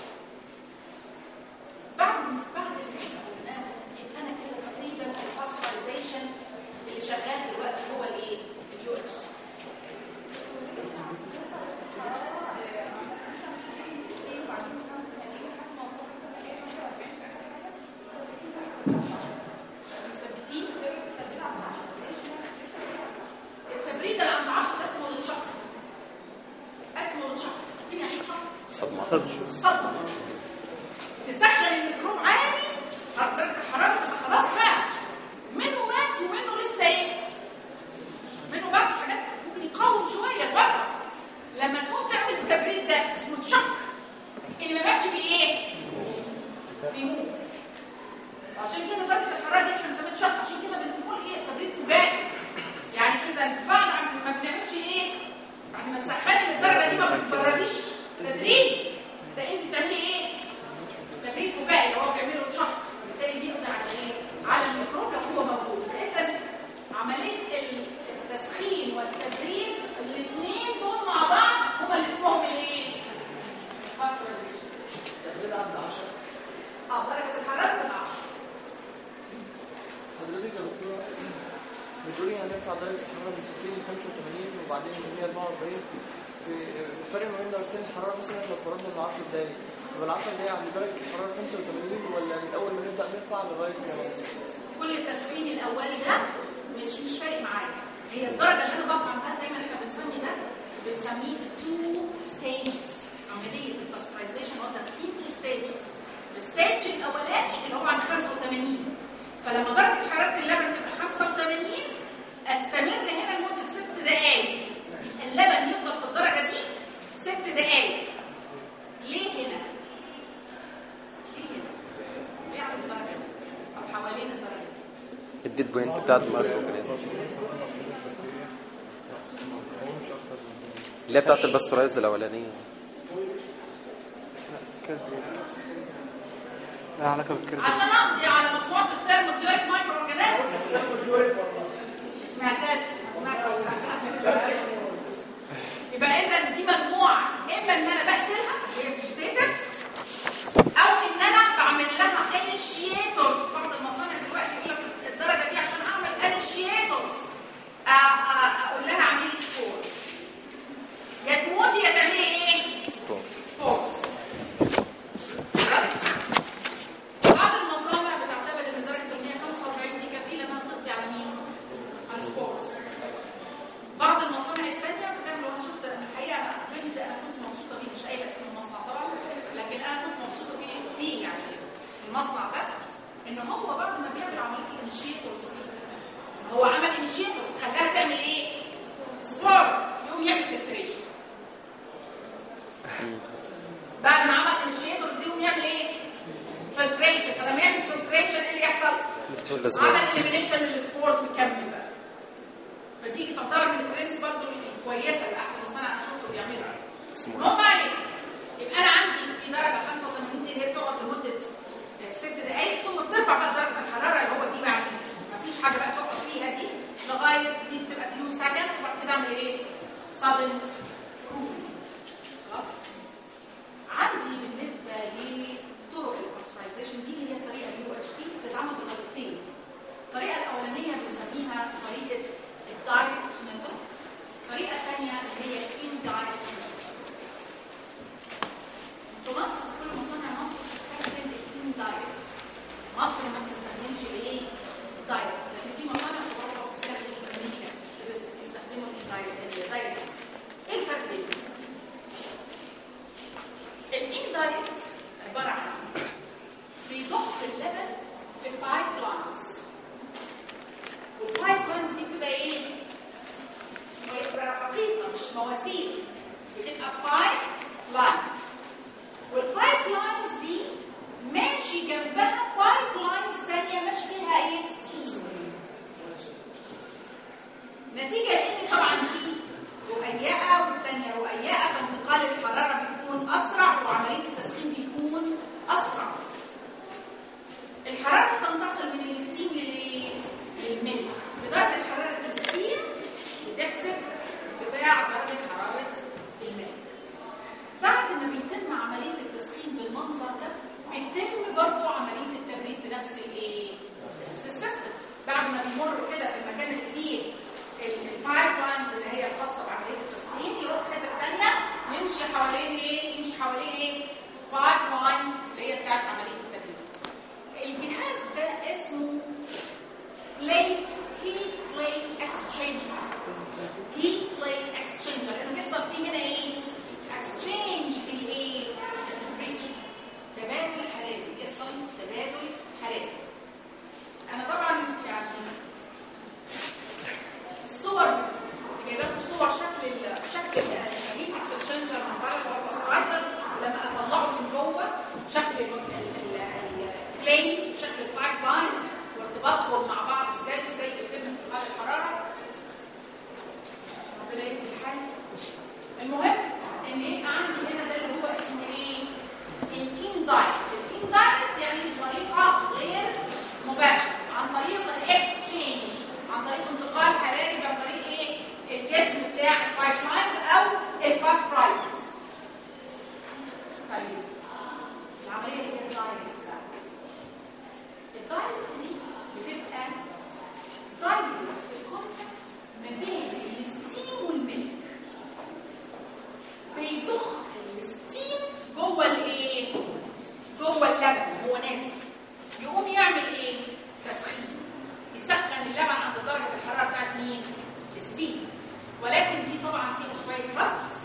بعد بعد اللي احنا قلناه يبقى انا كده تقريبا الباسترايزيشن اللي شغال دلوقتي هو الايه؟ اليو اتش مثبتين التبريد اللي عند 10 ده اسمه الشق اسمه الشق مين يعني شق؟ صدمة صدمه تسخن الميكروب عالي على درجه الحراره تبقى خلاص بقى منه مات ومنه لسه ايه منه بقى حاجات ممكن يقاوم شويه بره لما تقوم تعمل التبريد ده اسمه شق اللي ما ماتش بيه ايه بيموت عشان كده درجه الحراره دي احنا بنسميها شق عشان كده بنقول ايه تبريد فجائي يعني اذا بعد ما بنعملش ايه بعد ما تسخني للدرجه دي ما بتبرديش تدريج ده انت بتعملي ايه تبريد فجائي اللي هو بيعمله شق بالتالي بيقضي على ايه على الميكروب لو هو موجود اذا عمليه التسخين والتبريد الاثنين دول مع بعض هما اللي اسمهم الايه باسترايزيشن اه درجه الحراره تبقى 10 حضرتك يا دكتورة بتقولي هنرفع درجة الحرارة من 60 ل 85 وبعدين ل 144 الفرق ما بين درجتين الحرارة مثلا لو فرضنا من 10 دقايق يبقى ال 10 دقايق عند درجة الحرارة 85 ولا من أول ما نبدأ نرفع لغاية ما نوصل؟ كل التسخين الاولي ده مش بنسميه تو ستيجز عمليه الباسترايزيشن هو تسخين تو ستيجز الستيج الاولاني اللي هو عند 85 فلما درجه حراره اللبن تبقى 85 استمر هنا لمده ست دقائق اللبن يفضل في الدرجه دي ست دقائق ليه هنا؟ ليه هنا؟ ليه عند الدرجه دي؟ او حوالين الدرجه دي؟ الديد بوينت بتاعت المايكرو اورجانيزم اللي هي بتاعت الباستورايز الاولانيه لا علاقة بالكيرف عشان اقضي على مجموعه الثيرموديوريك مايكرو اورجانيزم سمعتهاش ما سمعتش يبقى اذا دي مجموعه اما ان انا بقتلها هي فيجيتيتيف او ان انا بعمل لها انيشيتورز بعض المصانع دلوقتي يقول لك الدرجه دي عشان اعمل انيشيتورز اقول لها اعملي سبورت يا تموتي يا تعملي ايه؟ سبورت سبورت بعض المصانع بتعتبر ان درجه ال 145 دي كفيله انها تقضي على مين؟ على السبورتس. بعض المصانع الثانيه بتعمل وانا شفت الحقيقه ترند انا كنت مبسوطه بيه مش قايله اسم المصنع طبعا لكن انا كنت مبسوطه بيه بيه يعني المصنع ده ان هو بعد ما بيعمل عمليه الانشيتورز هو عمل انشيتورز خلاها تعمل ايه؟ سبورت يقوم يعمل فلتريشن بعد ما عمل انشيتورز يقوم يعمل ايه؟ فلتريشن فلما يعمل فلتريشن ايه اللي يحصل؟ عمل اليمينيشن للسبورت مكمل بقى فتيجي تعتبر من الترندز برضه الكويسه اللي احد المصانع انا شفته بيعملها اسمه المهم عليك يبقى انا عندي في درجه 85 دي اللي هي بتقعد لمده آه، ست دقائق ثم بترفع بقى درجه الحراره اللي هو دي بقى مفيش حاجه بقى تقعد فيها دي لغايه دي بتبقى فيو سكندز وبعد كده اعمل ايه؟ sudden cooling خلاص عندي بالنسبه لطرق الباسترايزيشن دي اللي هي الطريقه اليو اتش تي بتتعمل بطريقتين الطريقه الاولانيه بنسميها طريقه الدايركت ميثود الطريقه الثانيه اللي هي الاندايركت ميثود في مصر كل مصانع مصر بتستخدم الاندايركت مصر ما بتستخدمش الايه الدايركت لكن في مصانع في اوروبا بتستخدم امريكا بس بيستخدموا الاندايركت الدايركت ايه الفرق بينهم؟ الاندايركت عباره عن بيضخ اللبن في بايب لاينز والبايب لاينز دي بتبقى ايه؟ بتبقى رقيقه مش مواسير بتبقى بايب لاينز والبايب لاينز دي ماشي جنبها بايب لاينز ثانيه ماشي فيها ايه؟ ستيم نتيجة لأن طبعا دي رقيقة والتانية رقيقة فانتقال الحرارة بيكون أسرع وعملية التسخين بيكون أسرع. الحرارة بتنتقل من الستيم للإيه؟ للملح. بدرجة حرارة الستيم بتحسب بتاع درجة حرارة الملح. بعد ما بيتم عملية التسخين بالمنظر ده بيتم برضه عملية التبريد بنفس الإيه؟ نفس السيستم. بعد ما بيمروا كده في المكان اللي فيه البايب لاينز اللي هي الخاصه بعمليه التسخين يروح الحته الثانيه يمشي حوالين ايه؟ يمشي حوالين ايه؟ بايب لاينز اللي هي بتاعت عمليه التبريد. الجهاز ده اسمه بليت هيت بليت اكسشينجر. هيت بليت اكسشينجر لانه بيحصل فيه هنا ايه؟ اكسشينج للايه؟ temperature. تبادل حراري بيحصل تبادل حراري. انا طبعا يعني الصور جايبه لكم صور شكل ال- شكل الهيت اكسشينجر من بره هو الباسترايزر لما اطلعه من جوه شكل البليتس وشكل البايب لاينز وارتباطهم مع بعض ازاي وازاي بيتم انتقال الحراره ربنا يهدي الحال المهم ان يبقى عندي هنا ده اللي هو اسمه ايه؟ الاندايركت الاندايركت يعني بطريقه غير مباشره عن طريق الاكسشينج عن طريق انتقال حراري عن طريق ايه؟ الجسم بتاع البايب لاينز او الباسترايزرز طيب العمليه اللي هي الدايركت بقى الدايركت دي بتبقى دايركت الكونتاكت ما بين الستيم والملك بيضخ الستيم جوه الايه؟ جوه اللبن هو نازل يقوم يعمل ايه؟ تسخين يسخن اللبن عند درجه الحراره بتاعت مين؟ الستيم ولكن دي طبعا فيها شويه رصص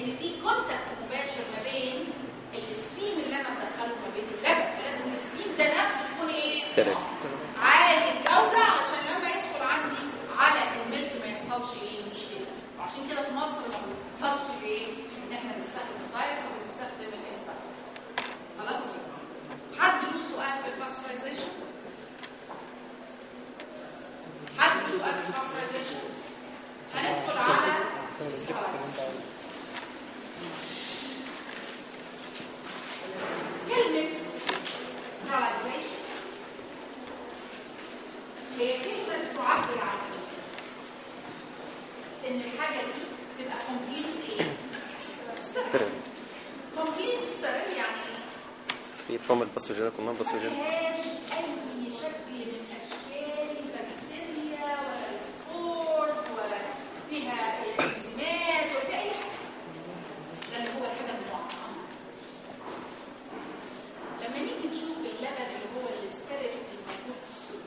لان في كونتاكت مباشر ما بين الستيم اللي انا بدخله ما بين اللبن فلازم الستيم ده نفسه يكون ايه؟ ستيريل. عالي الجوده عشان لما يدخل عندي على الملك ما يحصلش ايه مشكله وعشان كده في مصر ما بنفكرش ايه ان احنا نستخدم الدايت ونستخدم الانتر خلاص حد له سؤال في الباسترايزيشن حد له سؤال في الباسترايزيشن هندخل على السلايد. كلمة sterilization هي كلمة تعبر عن إن الحاجة دي تبقى complete إيه؟ ستيريل. complete sterile يعني إيه؟ في فم الباثوجينيك والنون ما باثوجينيك فيهاش أي شكل من أشكال البكتيريا ولا السبورز ولا فيها انزيمات ولا فيها أي حاجة ده اللي هو الحاجة المعقمة لما نيجي نشوف اللبن اللي هو الستيريل الموجود في السوق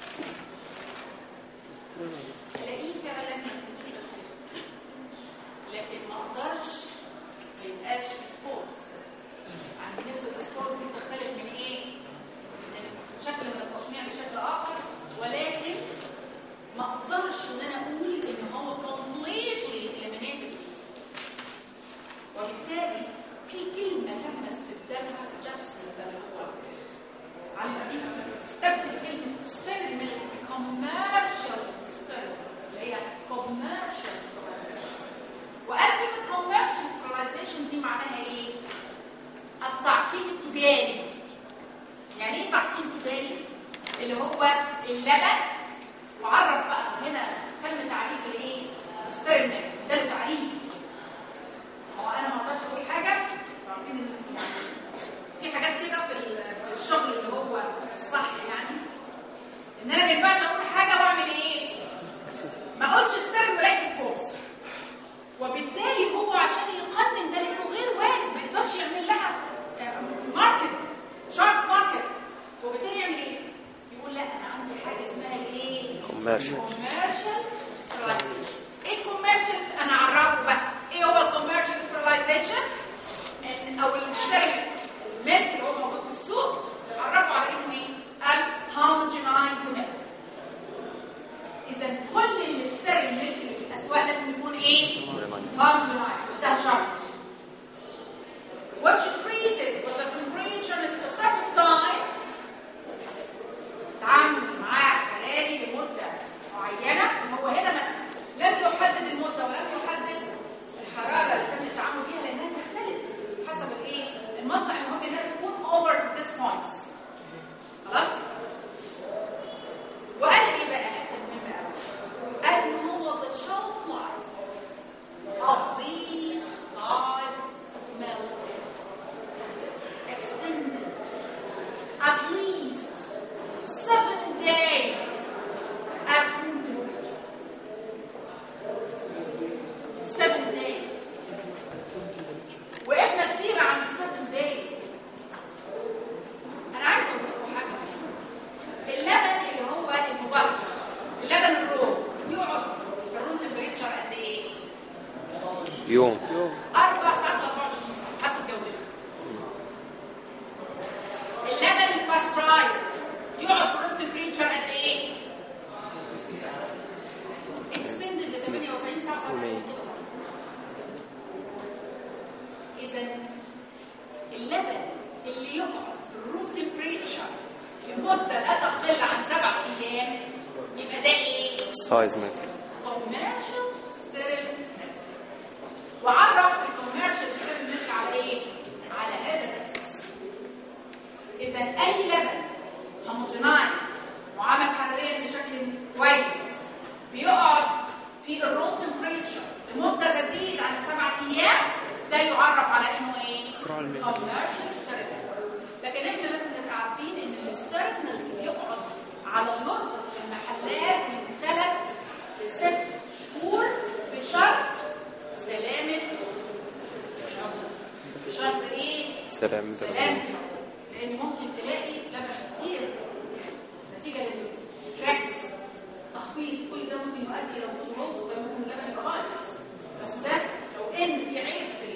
الاقيه فعلا موجود في الخليج. لكن ما اقدرش ما يبقاش في سبورز يعني نسبة السبورز دي بتختلف من ايه؟ من شكل من التصنيع لشكل اخر ولكن ما اقدرش ان انا اقول ان هو completely eliminated وبالتالي في كلمة تم استبدالها جاكسون ده اللي هو على بيها استبدل كلمة experiment commercial sterilization اللي هي commercial sterilization وقال كلمة commercial sterilization دي معناها ايه؟ التعقيم التجاري يعني ايه تعقيم تجاري؟ اللي هو اللبن وعرف بقى هنا كلمة تعريف الايه؟ experiment ده التعريف هو انا ما اقدرش اقول حاجه عارفين إن يعني في حاجات كده في ال- في الشغل اللي هو الصح يعني ان انا ما ينفعش اقول حاجه واعمل ايه؟ ما اقولش ستيرن مركز فورس وبالتالي هو عشان يقنن ده لانه غير وارد ما يقدرش يعمل لها ماركت شارب ماركت وبالتالي يعمل ايه؟ يقول لا انا عندي حاجه اسمها الايه؟ كوميرشال commercial sterilization ايه الكوميرشال انا اعرفه بقى ايه هو الكوميرشال sterilization إن- او الستيريل الملك اللي هو موجود في السوق اعرفه على انه ايه الهوموجينايزد ميلك اذا كل الستيريل ميلك اللي في الاسواق لازم يكون ايه homogenized ده شرط which treated with a temperature in a specific time تعامل معاه حراري لمدة معينة هو هنا ما- لم يحدد المدة ولم يحدد الحرارة اللي تم التعامل فيها لأنها تختلف حسب الإيه؟ المصنع المهم إنها تكون over this points خلاص؟ وقال إيه بقى المهم قوي؟ قال إن هو the shelf life of these live milk extended at least seven days at room temperature. Seven days. واحنا كتير عن seven days. انا عايزه اقول لكم حاجه اللبن اللي هو المبسط اللبن الرو يقعد في الروم تمبريتشر قد ايه؟ يوم أربع ساعات 24 ساعة حسب جودته. اللبن الباسترايزد يقعد في روم تمبريتشر قد إيه؟ اكستندد ل 48 ساعة وساعات إذا اللبن اللي يقعد في الروم تمبريتشر لمدة لا تقل عن سبع أيام يبقى ده إيه؟ سايز ميلك commercial sterile milk. وعرف الكوميرشال sterile milk على ايه؟ على هذا الاساس. اذا اي لبن homogenized معامل حراريا بشكل كويس بيقعد في الروم تمبريتشر لمده تزيد عن سبعة ايام ده يعرف على انه ايه؟ commercial sterile milk. لكن احنا لازم نبقى عارفين ان الستيرل ميلك بيقعد على النار في المحلات من ثلاث لست شهور بشرط سلامة بشرط ايه؟ سلام سلامة لان ممكن تلاقي لبن كتير نتيجة للتراكس تخبيط كل ده ممكن يؤدي الى وجود رز وده ممكن لبن يبقى بايظ بس ده لو ان في عيب في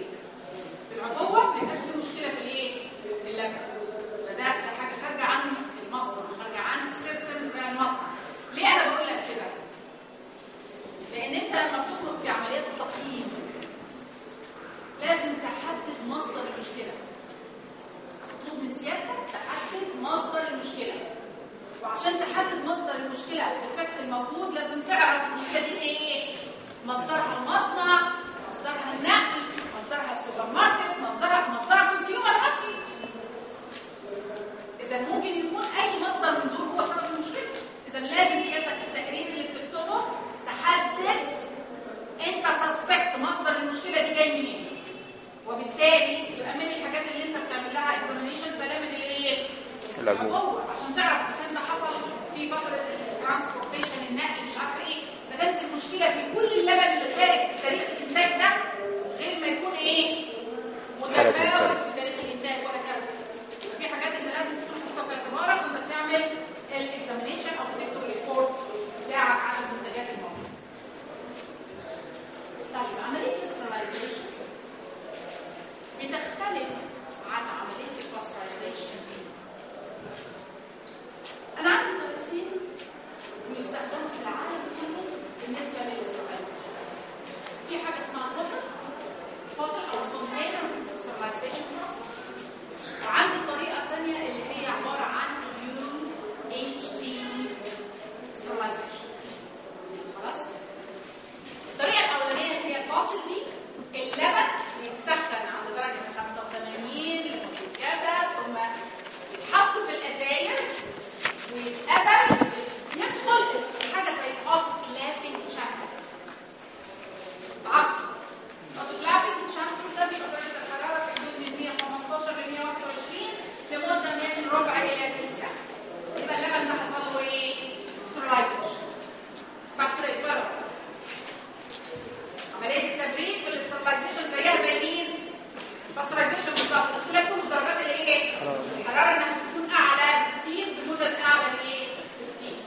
لان انت لما بتخرج في عمليات التقييم لازم تحدد مصدر المشكله مطلوب من سيادتك تحدد مصدر المشكله وعشان تحدد مصدر المشكله او الافكت الموجود لازم تعرف المشكله دي ايه مصدرها المصنع مصدرها النقل مصدرها السوبر ماركت مصدرها مصدرها الكونسيومر نفسه اذا ممكن يكون اي مصدر من دول هو سبب المشكله اذا لازم سيادتك التقرير اللي بتكتبه تحدد انت سسبكت مصدر المشكله دي جاي منين وبالتالي يبقى من الحاجات اللي انت بتعمل لها اكزامينيشن سلامه الايه العجول. العجول عشان تعرف اذا كان ده حصل في فتره الترانسبورتيشن النقل مش عارفه ايه اذا كانت المشكله في كل اللبن اللي خارج تاريخ الانتاج ده غير ما يكون ايه حالة متفاوت منفردة. في تاريخ الانتاج وهكذا في حاجات انت لازم تكون حاططها في اعتبارك وانت بتعمل الاكزامينيشن او بتكتب الريبورت بتاعك عن المنتجات الموجوده طيب عمليه الاسترلايزيشن بتختلف عن عمليه الباسترايزيشن انا عندي طريقتين بيستخدموا في العالم كله بالنسبه للاسترلايزيشن في حاجه اسمها بوتل بوتل او كونتينر سترلايزيشن بروسيس وعندي طريقه ثانيه اللي هي عباره عن يو اتش تي سترلايزيشن خلاص الطريقه الاولانيه هي بوتل دي اللبن بيتسخن عند درجه 85 لمده كذا ثم يتحط في الازايز ويتقفل يدخل في حاجه زي اوتوكلافنج شامبر عقد اوتوكلافنج شامبر ده بيبقى درجه الحراره في حدود من 115 ل 121 لمده من ربع الى ثلث ساعه يبقى اللبن ده حصل له ايه؟ سترلايزيشن فاكتور اتبرد عمليه التبريد في الاسترلايزيشن زيها زي مين؟ باسترايزيشن بالظبط اختلاف كل درجات الايه؟ الحراره انها بتكون اعلى بكتير بمدد اعلى بايه؟ بكتير.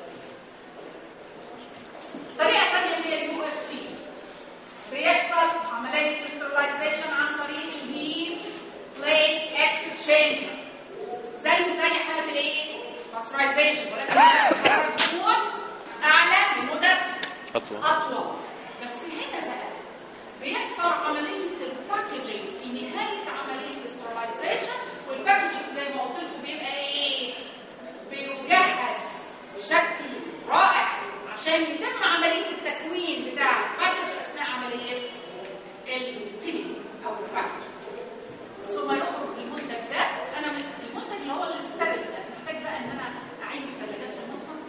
طريقه ثانيه اللي هي اليو اس تي بيحصل عمليه الاسترلايزيشن عن طريق الهيت بليت اكسشينج زيه زي حاله الايه؟ باسترايزيشن ولكن الحراره بتكون اعلى لمده أطول اطول بس هنا بقى بيحصل عمليه الباكجينج في نهايه عمليه الاسترلايزيشن والباكجينج زي ما قلت لكم بيبقى ايه بيجهز بشكل رائع عشان يتم عمليه التكوين بتاع الباكج اثناء عمليه الفيلينج او الباكج ثم يخرج المنتج ده انا من المنتج اللي هو الاستابل ده محتاج بقى ان انا اعين الثلاجات في المصنع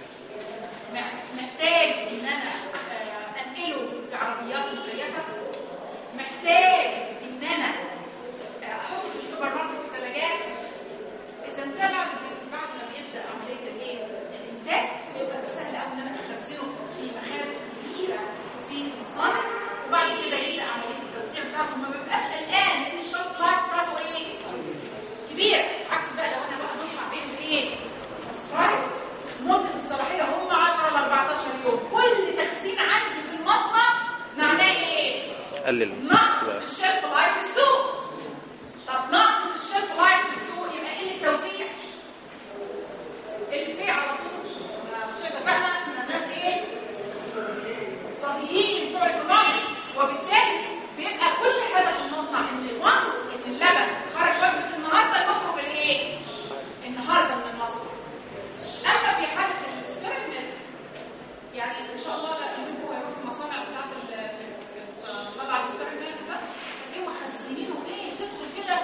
محتاج ان انا آه، انقله في عربيات مكيفه محتاج ان انا آه، احطه في السوبر ماركت في الثلاجات اذا انت بعد بعد ما بيبدا عمليه الايه الانتاج بيبقى سهل قوي ان انا اخزنه في مخازن كبيره في المصانع وبعد كده يبدا عمليه التوزيع بتاعته ما بيبقاش قلقان لان الشوط لايف بتاعته ايه كبير عكس بقى لو انا بقى مصنع بيعمل ايه سترايك مدة الصلاحية هم 10 ل 14 يوم كل تخزين عندي في المصنع معناه ايه؟ قلل نقص في الشيلف لايف في السوق طب نقص في الشيلف لايف في السوق يبقى ايه التوزيع؟ البيع على طول ما مش اتفقنا ان الناس ايه؟ اقتصاديين بتوع ايكونومكس وبالتالي بيبقى كل حاجه في المصنع ان وانس ان اللبن خرج وجبه النهارده يخرج الايه؟ النهارده من المصنع اما في حاله الاكسبيرمنت يعني ان شاء الله لا هو يروح المصانع بتاعت ال- طبعا الاكسبيرمنت ده هتلاقيه مخزنينه ايه تدخل كده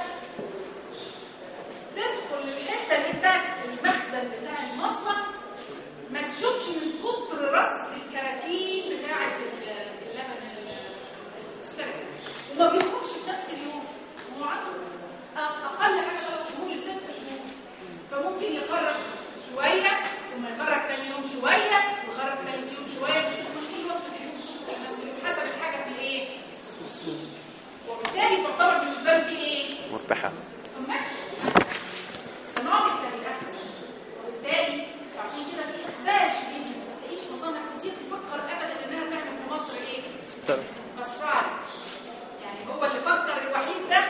تدخل الحته اللي بتاعت المخزن بتاع المصنع ما تشوفش من كتر رص الكراتين بتاعت ال- اللبن ال- الاكسبيرمنت وما بيخرجش في نفس اليوم هو عنده اقل حاجه ثلاث شهور لست شهور فممكن يخرج شويه ثم يخرج تاني يوم شويه ويخرج تالت يوم شويه مش مش كل وقت في اليوم في نفس اليوم حسب الحاجه في الايه وبالتالي تعتبر بالنسبه له دي ايه مربحة ايكونوميك للاحسن وبالتالي عشان كده في اقبال شديد ما تلاقيش مصانع كتير تفكر ابدا انها تعمل في مصر ايه بسرايز يعني هو اللي فكر الوحيد ده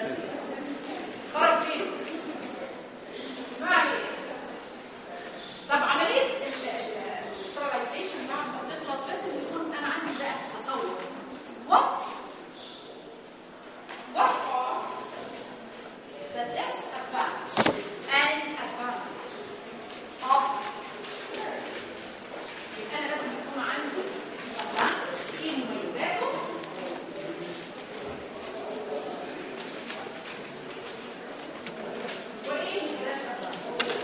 خرج فين ما عليه طب عمليه الاسترلايزيشن بعد ما بتخلص لازم يكون What? What are the disadvantages and advantages of stereo? يبقى انا لازم يكون عندي advantage ايه مميزاته وايه disadvantage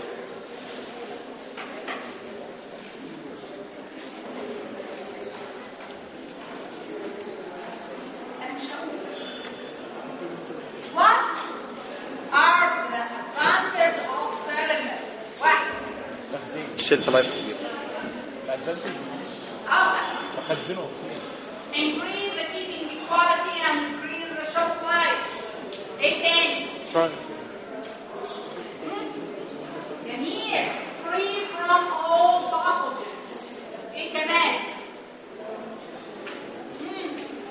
انا مش هقول What are the advantages of stereo? واحد تخزين الشيلف لايف كبير الادفانتج اه مثلا بخزنه كتير increase the keeping quality and increase the shelf life. ايه تاني؟ جميل. Free from all pathogens. ايه كمان؟ مم.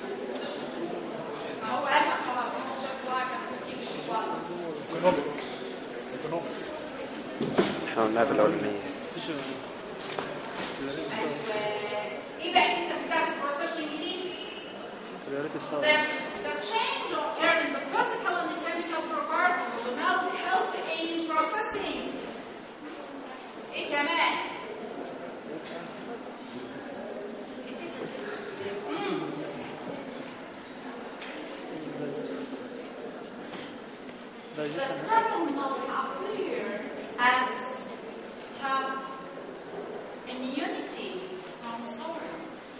ما هو قال لك خلاص هو shelf life and keeping quality. ايكونوميك ايكونوميك احنا قلناها بالاولانيه أيوة. ايه بقى اللي انت بتاعت البروسيسنج دي؟ The, the change occurred in the physical and the chemical properties will now help in processing. ايه كمان؟ مم. The sperm will appear as have immunity from soil.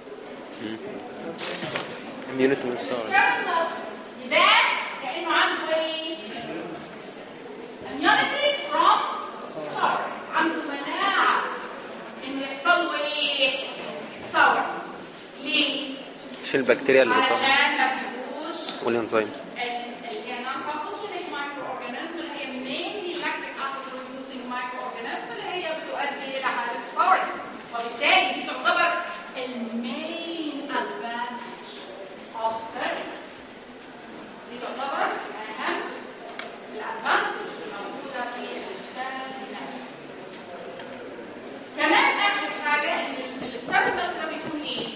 اميونيتي من الصار external يبان كأنه عنده ايه؟ immunity from ثور عنده مناعة انه يحصل له ايه؟ ثور ليه؟ شيل البكتيريا اللي بتطلع علشان ما فيهوش والانزيمز اللي هي non pathogenic microorganism اللي هي mainly lactic acid producing microorganism اللي هي بتؤدي الى حالة ثور وبالتالي دي تعتبر المين advantage of stereo دي تعتبر اهم الادفانتج الموجوده في الستيريو كمان اخر حاجه ان الستيريو ده بيكون ايه؟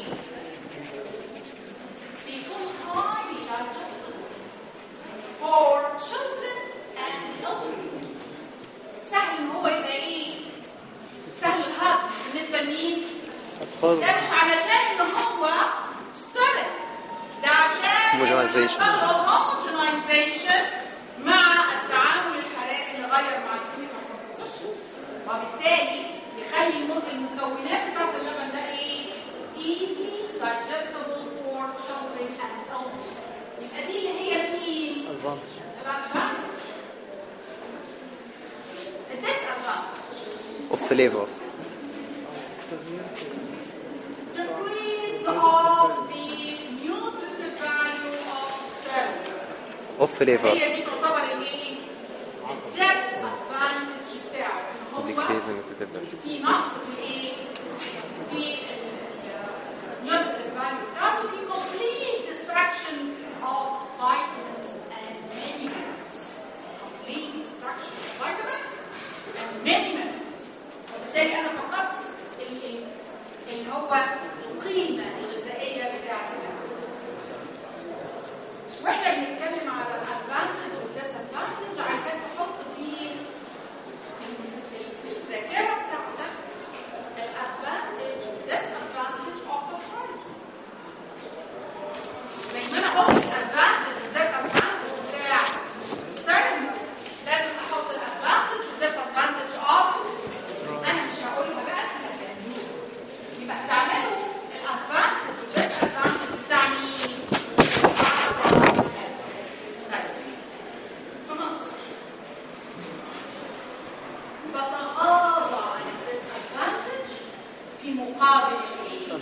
بيكون highly digestible for children and elderly سهل ان هو يبقى ايه؟ سهل الهضم بالنسبه لمين؟ ده مش علشان ان هو ستيريو ده عشان Homogenization. homogenization مع التعامل الحراري اللي غير مع الكيميكال كومبوزيشن وبالتالي يخلي الم- المكونات بتاعت اللبن ده ايه؟ easy digestible for children and adults يبقى دي اللي هي مين؟ الادفانتج الديسادفانتج اوف فليفر decrease of the nutritive value of stereo اوف فليفر هي دي تعتبر الايه؟ disadvantage بتاعه ان هو ديكريزنج تبقى في نقص في الايه؟ في nutritive value بتاعته في complete destruction of vitamins and minerals complete destruction of vitamins and minerals وبالتالي انا فقدت ال- ال- اللي هو القيمه الغذائيه بتاعتنا واحنا بنتكلم على الادفانتج والديسادفانتج عايزاك تحط في الذاكره بتاعتك الادفانتج والديسادفانتج اوف ذا ستوري زي ما انا احط الادفانتج والديسادفانتج بتاع ستوري لازم احط الادفانتج والديسادفانتج اوف انا مش هقولها بقى احنا هنعملها. يبقى تعملوا الادفانتج والديسادفانتج بتاع مين؟ خلاص بتغاضى عن الديسادفانتج في مقابل الايه؟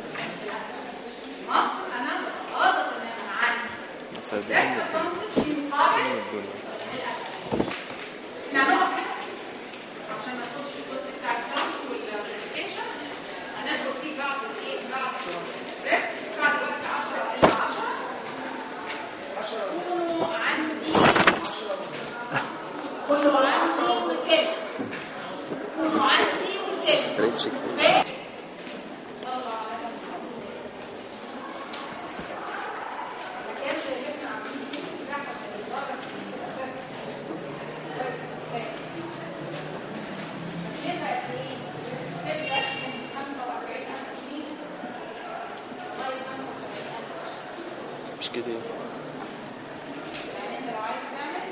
مصر انا بتغاضى تماما عن تصدقني الديسادفانتج في مقابل الدنيا الادفانتج احنا هنقف هنا عشان ما نخش في الجزء بتاع الكلام والفيريفيكيشن هناخد فيه بعد الايه بعد الريست الساعه دلوقتي 10 الا 10 وعندي كله عندي وكده كله عندي وكده فريتش كتير اوكي؟ الله عليك. مش كده يعني انت لو عايز تعمل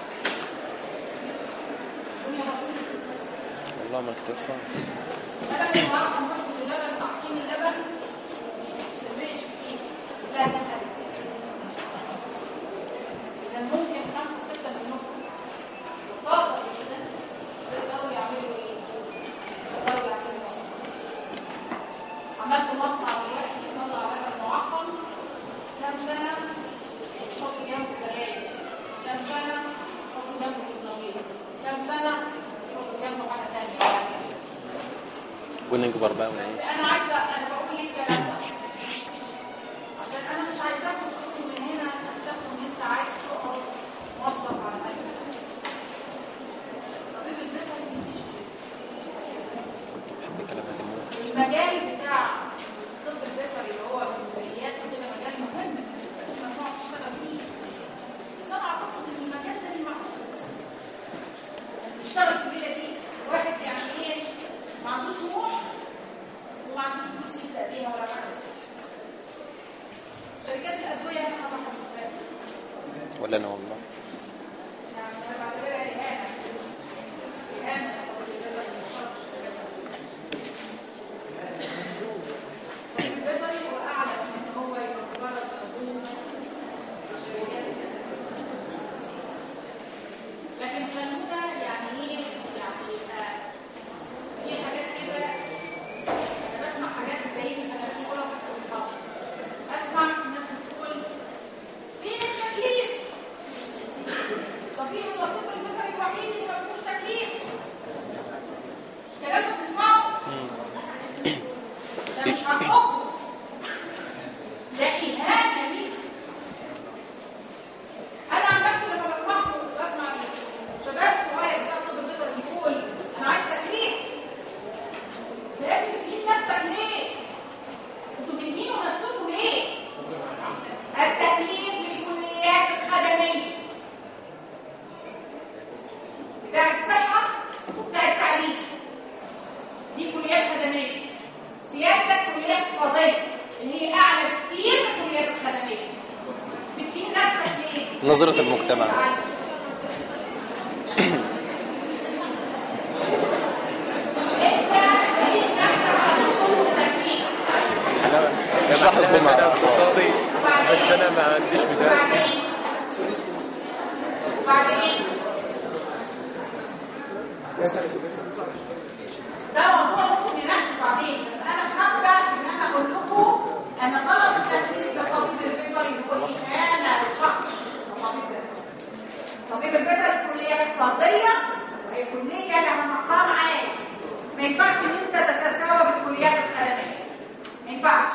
الدنيا بسيطه والله ما كتير خالص لبن معقم برضه لبن تحطيم اللبن مش كتير لا ده حاجة. إذا ممكن خمسة ستة منهم وصافة جدا يقدروا يعملوا ايه؟ يقدروا يعملوا مصنع عملت مصنع دلوقتي بيطلع لبن معقم كام سنة تحط جنبه زباين كام سنة تحط جنبه كتنوير كام سنة تحط جنبه حاجة تانية يعني ونكبر بقى بس ونعيش انا عايزه انا بقول ليه الكلام ده عشان انا مش عايزاكم تخرجوا من هنا تاخدوا ان انت عايز تقعد موظف على الاكل طبيب البيطري بيشتري بحب الكلام ده موت المجال بتاع الطب البيطري اللي هو الكليات وكده مجال مهم ممنوع تشتغل فيه بس انا اعتقد ان المجال ده ليه معقول يشتغل في الليله دي واحد يعني ايه ما عندوش طموح وما عندوش فلوس يبدا بيها ولا حاجه شركات الادويه انا ما بحبهاش ولا انا والله يعني انا بعتبرها اهانه اهانه البيطري هو اعلى من ان هو يبقى مجرد ابوه شركات لكن خلونا يعني ايه يعني آه، في حاجات كده انا بسمع حاجات بتضايقني انا بقولها في الصحافه اسمع الناس بتقول فين التكليف؟ طب فين الوظيفه البيطري الوحيد اللي ما فيهوش تكليف؟ مش كلام بتسمعه؟ ده مش حقكم ده إهانة ليك أنا عن نفسي لما بسمعه بسمع شباب صغير بتاع الطب البيطري بيقول أنا عايز تكليف يا ابني بتهين نفسك ليه؟ انتوا بتهينوا نفسكم ليه؟ التكليف للكليات الخدمية بتاع الصحة وبتاع التعليم دي كليات خدمية سيادتك كليات فضية اللي هي أعلى بكتير من الكليات الخدمية بتهين نفسك ليه؟ نظرة بتهين المجتمع. نفسك. انت بتهين نفسك عشان تكون تكليف مش راح الجمعة. انا اقتصادي بس انا ما عنديش ميزان وبعدين وبعدين ده موضوع ممكن نناقشه بعدين بس انا حابه ان انا اقول لكم ان طلب التدريس ده طبيب البيطري هو اهانه للشخص طبيب البيطري طبيب البيطري كليه اقتصاديه وهي كليه لها مقام عالي ما ينفعش ان انت تتساوى بالكليات الخدميه ما ينفعش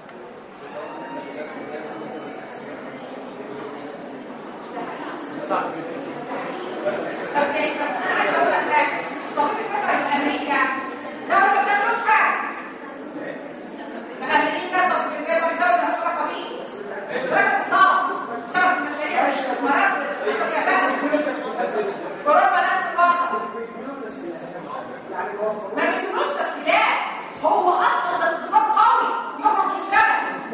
بس بس انا عايزه اقول لك حاجه طبيب البيطري في امريكا دوله ما بتعملوش حاجه في امريكا طبيب البيطري دوله مشهوره طبيب بس صعب شرط مشاريع الاستثمارات اوروبا نفس الوضع ما بيدولوش تسهيلات هو اصلا الاقتصاد قوي يخرج يشتغل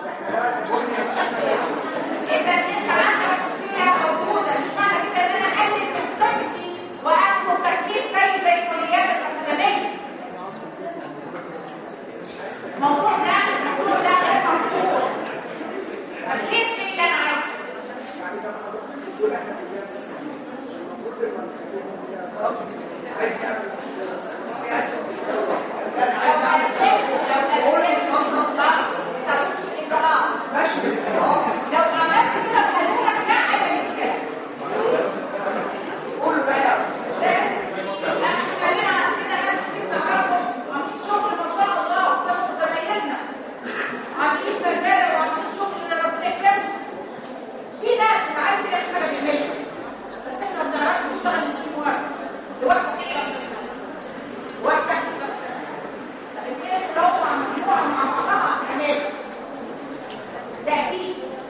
اذا انت عندك مشكله موجوده مش معنى كده ان انا اقلل من قيمتي واخد تكليف زي زي الكليات الاكاديميه الموضوع ده الموضوع ده غير مقبول تكليف ايه اللي انا عايزه لو عملت كده قالوا لك لا هيعمل كده قولوا بقى خلينا عندنا ناس كتير تعرفوا عاملين شغل ما شاء الله وبتاخدوا زمايلنا عاملين مزارع وعاملين شغل اللي ربنا يكرمهم في ناس عايزه تعمل حاجه جميله بس احنا ما بنعرفش نشتغل نشيل ورق لوحده ايه واحده الاثنين لو مع مجموعه مع بعضها هنعمل ده اكيد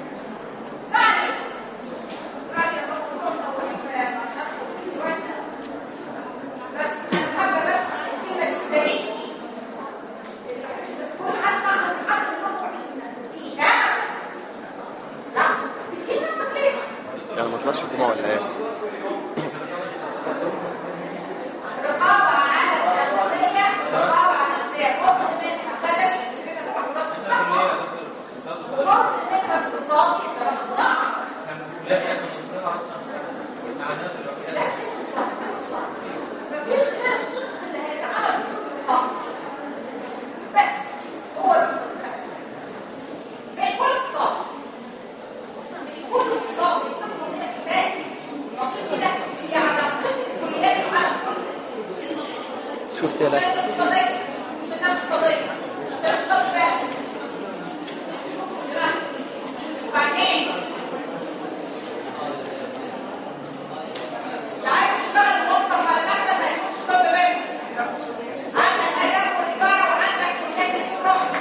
حضرش الجمعة ولا ايه؟ الرقابة على التغذية الرقابة على التغذية جزء منها بدني بيبقى تحضير الصحة وجزء منها اقتصادي ده صناعة مفيش قرش اللي هيتعمل في الرقابة بس هو ده بقى كل اقتصاد كل اقتصاد اقتصاد اساسي عشان كده هي على كل كليات العالم كله شفت يا عشان لا الاقتصادية عشان الاقتصادية عشان الاقتصاد بقى وبعدين اللي عايز يشتغل موظف على مكتب ما يكونش طب بنك عندك ايام والاداره وعندك كليات الروح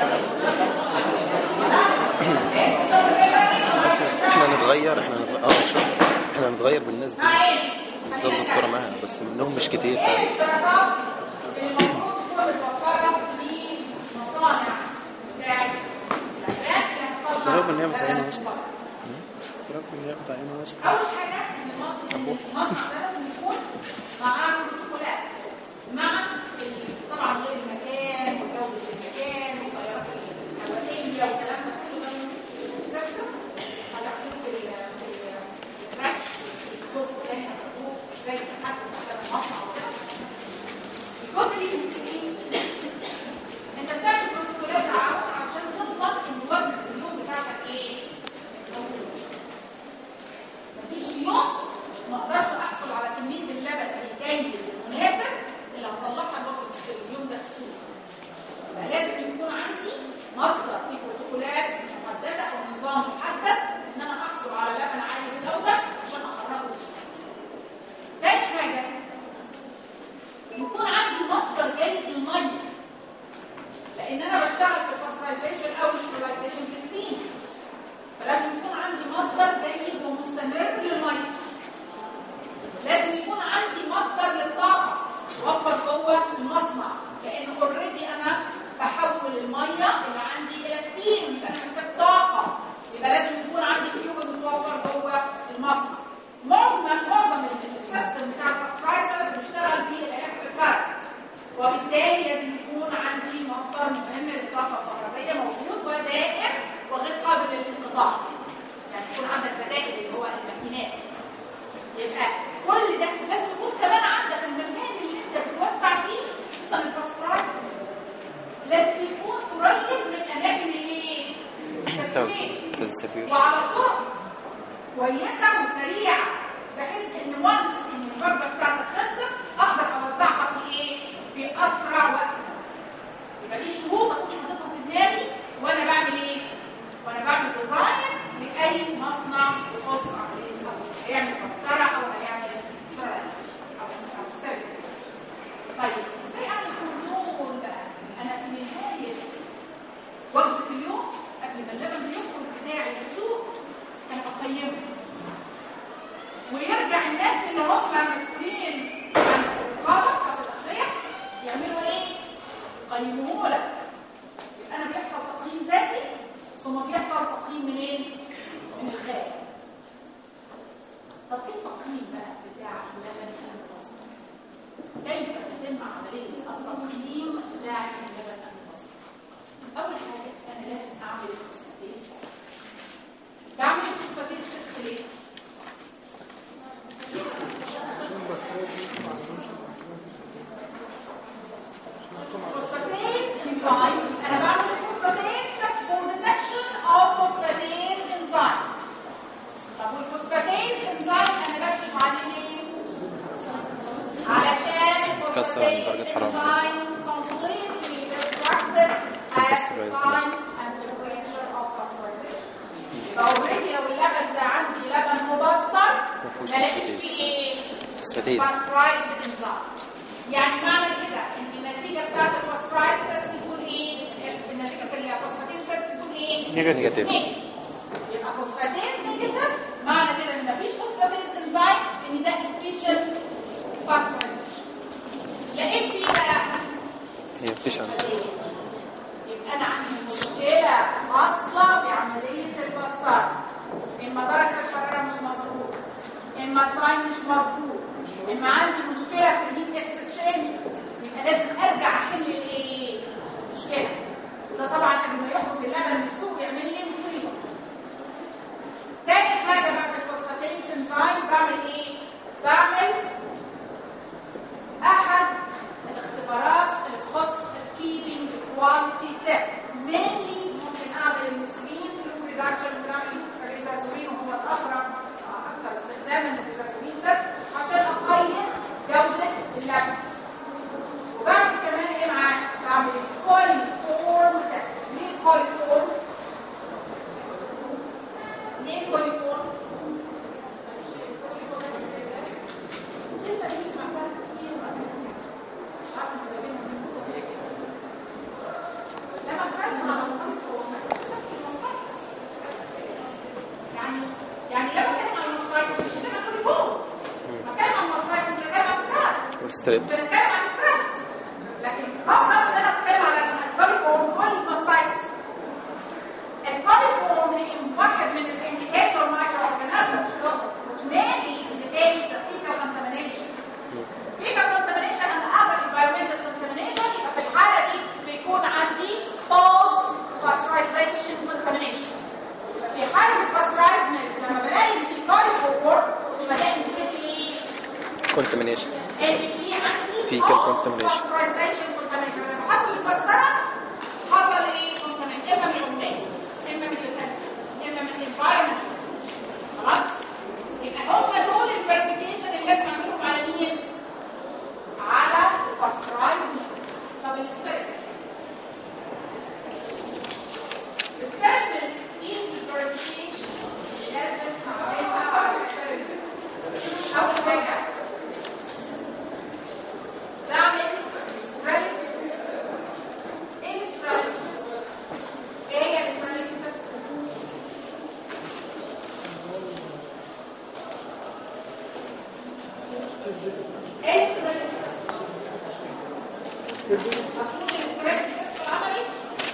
احنا نتغير احنا نتغير اه شوف احنا نتغير بالناس دي مع ايه؟ زي الدكتورة معاها بس منهم مش كتير ايه الاشتراكات اللي المفروض تكون متوفره في مصانع بتاعت العلاج اللي هتطلع برغم إن هي متعينة بدل وسط. مصر. برغم ان هي متعينة وسط اول حاجه ان المصنع المصنع ده لازم يكون معاه بروتوكولات مع ال- طبعا غير المكان وجوده المكان والطيارات الهوائيه والكلام ده كله ده سيستم هتحطوه في ال- في ال- في التراكس الجزء ده هتحطوه زي التحكم بتاع المصنع وكده الجزء اللي في ايه؟ انت بتعمل بروتوكولات تعاون عشان تضمن ان وجبه اليوم بتاعتك ايه؟ موجود مفيش يوم ما اقدرش احصل على كميه اللبن الجيد المناسب اللي هطلعها الوقت في اليوم ده في السوق يبقى لازم يكون عندي مصدر فيه بروتوكولات محدده او نظام محدد ان انا احصل على لبن عالي الجوده عشان اخرجه السوق تاني حاجه يكون عندي مصدر جيد للميه لان انا بشتغل في الباسترايزيشن او الستيلايزيشن في السين فلازم يكون عندي مصدر جيد ومستمر للميه لازم يكون عندي مصدر للطاقه وفر جوه المصنع لان اوريدي انا بحول الميه اللي عندي الى ستيم يبقى انا محتاج طاقه يبقى لازم يكون عندي فيوز متوفر جوه المصنع معظم معظم السيستم بتاع الباسترايزرز بيشتغل فيه الالكتريك كارت وبالتالي لازم يكون عندي مصدر مهم للطاقه الكهربائيه موجود ودائم وغير قابل للانقطاع يعني يكون عندك بدائل اللي هو الماكينات يبقى كل ده لازم يكون كمان عندك المكان اللي انت بتوسع فيه خصوصا الباسترايزر لازم يكون قريب من اماكن الايه؟ التسويق تنسبيوش وعلى طرق كويسه وسريعه بحيث ان وانس ان الوجبه بتاعتك خلصت اقدر اوزعها في ايه؟ في اسرع وقت. يبقى دي شروط اكون حاططها في دماغي وانا بعمل ايه؟ وانا بعمل ديزاين لاي مصنع يخص عمليه الأكل. هيعمل مسطره او هيعمل سرعه او او سرعه. طيب ازاي اعمل كنترول بقى؟ انا في نهايه وجبه اليوم قبل ما اللبن يخرج بتاعي السوق انا بقيمه ويرجع الناس اللي هم مسؤولين عن الرقابه بتاعت الاغذيه يعملوا ايه؟ يقيموه لك يبقى انا بيحصل تقييم ذاتي ثم بيحصل تقييم منين؟ من الخارج طب ايه التقييم بقى بتاع اللبن المصري؟ كيف تتم عمليه التقييم بتاع اللبن المصري؟ اول حاجه انا لازم اعمل الفوسفاتيز تيست بعمل الفوسفاتيز تيست ليه؟ Phosphatase enzyme انا بعمل الفوسفاتيز تيست for detection of phosphatase enzyme طب والفوسفاتيز انزيم انا بكشف عليه ليه؟ علشان كسر عن درجة حرارة. enzyme completely destructed at Pasteurized. time and temperature of pasteurization. يبقى اوريدي لو اللبن ده عندي لبن مبستر مفهوش ما الاقيش pasteurized. فيه ايه؟ فوسفاتيز. pasteurized enzyme. يعني معنى كده ان النتيجه بتاعت الباسترايز تيست تكون ايه؟ النتيجه بتاعت الفوسفاتيز تيست تكون ايه؟ نيجاتيف يبقى فوسفاتيز نيجاتيف معنى كده ان مفيش فوسفاتيز انزيم ان ده efficient pasteurization لقيت فيه بقى هي مفيش عندي يبقى انا عندي مشكله اصلا بعمليه الباستار اما درجه الحراره مش مظبوطه الماتراين مش مظبوط اما عندي مشكله في الهيت اكسشينج يبقى لازم ارجع احل الايه المشكله وده طبعا قبل ما يخرج اللبن من السوق يعمل لي مصيبه تاني حاجه بعد الفوسفاتيز انزيم بعمل ايه بعمل احد الاختبارات اللي تخص الكيبنج كواليتي تيست mainly ممكن اعمل المسلمين فلو ريدكشن ونعمل الريزازولين وهو الاقرب اكثر استخداما للريزازولين تيست عشان اقيم جوده اللبن وبعمل كمان ايه معاه؟ بعمل الكولي فورم تيست ليه الكولي فورم؟ ليه الكولي فورم؟ انت بتسمع بقى كتير مش عارفه مدربين لما اتكلم على يعني يعني لما اتكلم عن المصايب مش هتبقى كل بتكلم عن المصايب مش بتكلم عن السرعه والستريب بنتكلم عن السرعه لكن رغم ان انا بتكلم على الكوليفورم كل المصايب الكوليفورم هي واحد من الانديكيتور مايكرو اورجانيزمز which mainly indicates the fecal contamination fecal contamination and other environmental contamination يبقى في الحالة دي بيكون عندي post pasteurization contamination يبقى في حالة الباسترايزمنت لما بلاقي ان في كوليفورم يبقى ده indicates ايه؟ كونتامينيشن ان في عندي Fecal post contamination. pasteurization contamination لما حصل الباسترة حصل ايه contamination اما من العمال اما من الكنسر اما من الانفايرمنت خلاص يبقى هم دول الفيريفيكيشن اللي لازم اعملهم على مين؟ على الباسترايزمنت طب السبيرمنت السبيرمنت في الفيريفيكيشن لازم اعملها على السبيرمنت اول حاجه بعمل ستريليتي تيست ايه الستريليتي تيست؟ ايه هي الستريليتي تيست؟ ايه الستريليتي تيست؟ مفهوم الستريليتي تيست العملي؟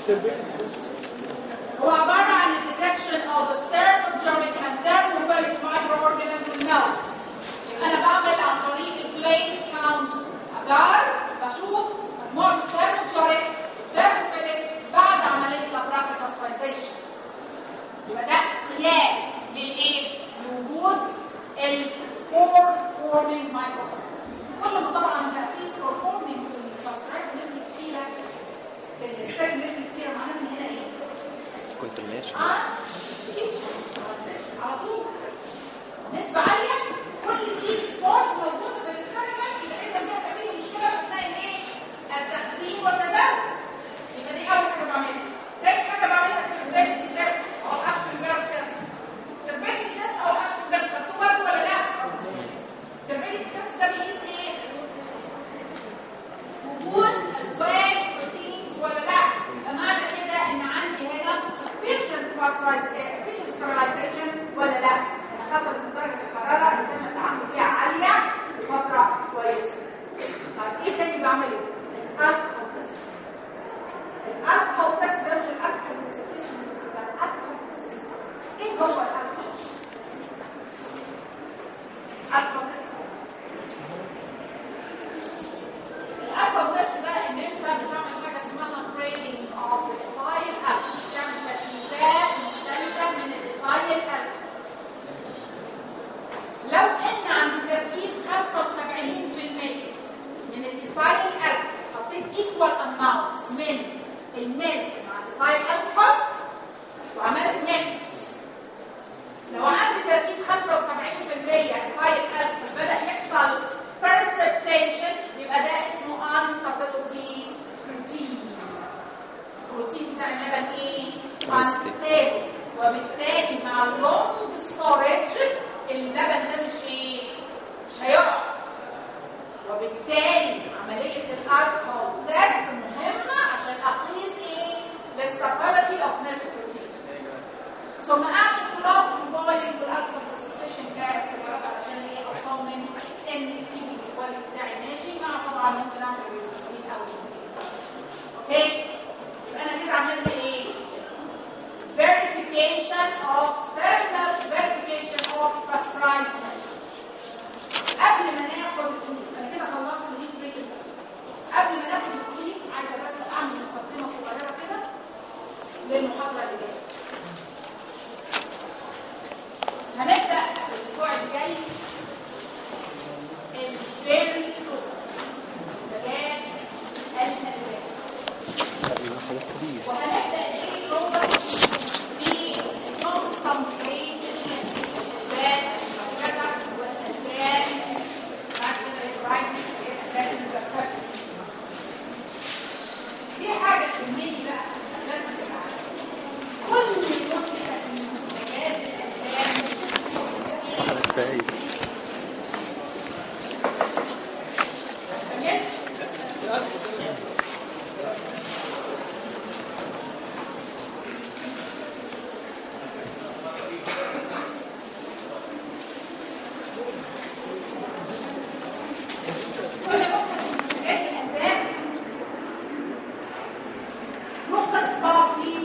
هو عبارة عن الديتكشن of the thermogenic and thermophilic microorganism melt يبقى أنا بعمل عن طريق البلين كاونت أجار بشوف مجموعة الثيرموجينيك thermophilic بعد عملية لابراتيك باسترايزيشن يبقى ده قياس للإيه؟ لوجود السبور فورمينج مايكروورجانيزم كل ما طبعا بقى في سبور فورمينج في الباسترايزيشن كتيرة في الاستاجمنت كتيرة معناها إن هنا إيه؟ كونتامينيشن اه مفيش على طول نسبة عالية كل دي سبورت موجودة في الاستخدام يبقى إذا دي هتعمل مشكلة أثناء الإيه؟ التخزين والتداول يبقى دي أول حاجة بعملها تاني حاجة بعملها في بداية التست أو الأشف الميرور تيست تربية التست أو الأشف الميرور مكتوب برضه ولا لا؟ تربية التست ده بيقيس إيه؟ وجود أزواج بروتينز ولا لا؟ بمعنى كده إن عندي هنا sufficient sufficient sterilization ولا لا؟ يعني حسب درجة الحرارة اللي كان التعامل فيها عالية فترة كويسة. طيب إيه تاني بعمله؟ الألكحول تيست. الألكحول تيست ده مش الألكحول بريسبتيشن بس ده الألكحول تيست. إيه هو الألكحول؟ الألكحول تيست الألكحول تيست ده إن أنت بتعمل حاجة اسمها grading of the ethyl alcohol. بتعمل تركيزات مختلفة من الإيثايل الكحول. لو ان عند تركيز 75% من الايثايل الكحول حطيت ايكوال اماونت من الميلك مع الايثايل الكحول وعملت ميكس لو عندي تركيز 75% ايثايل الكحول بدا يحصل precipitation يبقى ده اسمه unstability protein البروتين بتاع اللبن ايه؟ unstable وبالتالي مع اللونج ستورج اللبن ده مش ايه؟ مش هيقع وبالتالي عملية الالكحول تيست مهمة عشان اقيس ايه؟ the stability of milk protein ثم اعمل كلوب موبايلنج بالالكحول بريسبتيشن كاختبارات علشان ايه اطمن ان الكيمي الكواليتي بتاعي ماشي مع طبعا ممكن اعمل ريزولين او اوكي يبقى انا كده عملت ايه؟ verification of thermal verification of pasteurized milk قبل ما ناخد الكيس انا كده خلصت الليد بريك قبل ما ناخد الكيس عايزه بس اعمل مقدمه صغيره كده للمحاضره اللي جايه هنبدا الاسبوع الجاي الفيري منتجات الالبان حاجات كويس وهنبدا الفيري في الكونسنتريت الالبان الموجوده والالبان بعد كده الرايت الالبان المركبه في حاجه تهمني بقى لازم تبقى عارفها. كل منتج من منتجات الالبان حاجات فايد كل نقطة من منتجات الألبان نقطة صافي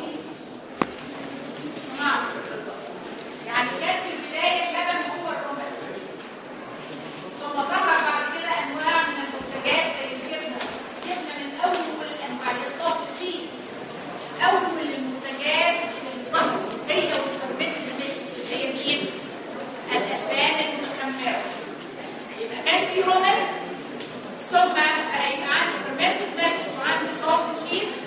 اسمعوا يعني كان في البداية اللبن هو الرمل ثم ظهر بعد كده أنواع من المنتجات زي الجبنة جبنة من أول الأنواع الصوت تشيز أول المنتجات اللي ظهرت هي والفرمنت الميكس هي مين؟ الألبان المخمرة يبقى كان في رمل ثم هيبقى عندي fermented milk وعندي soft cheese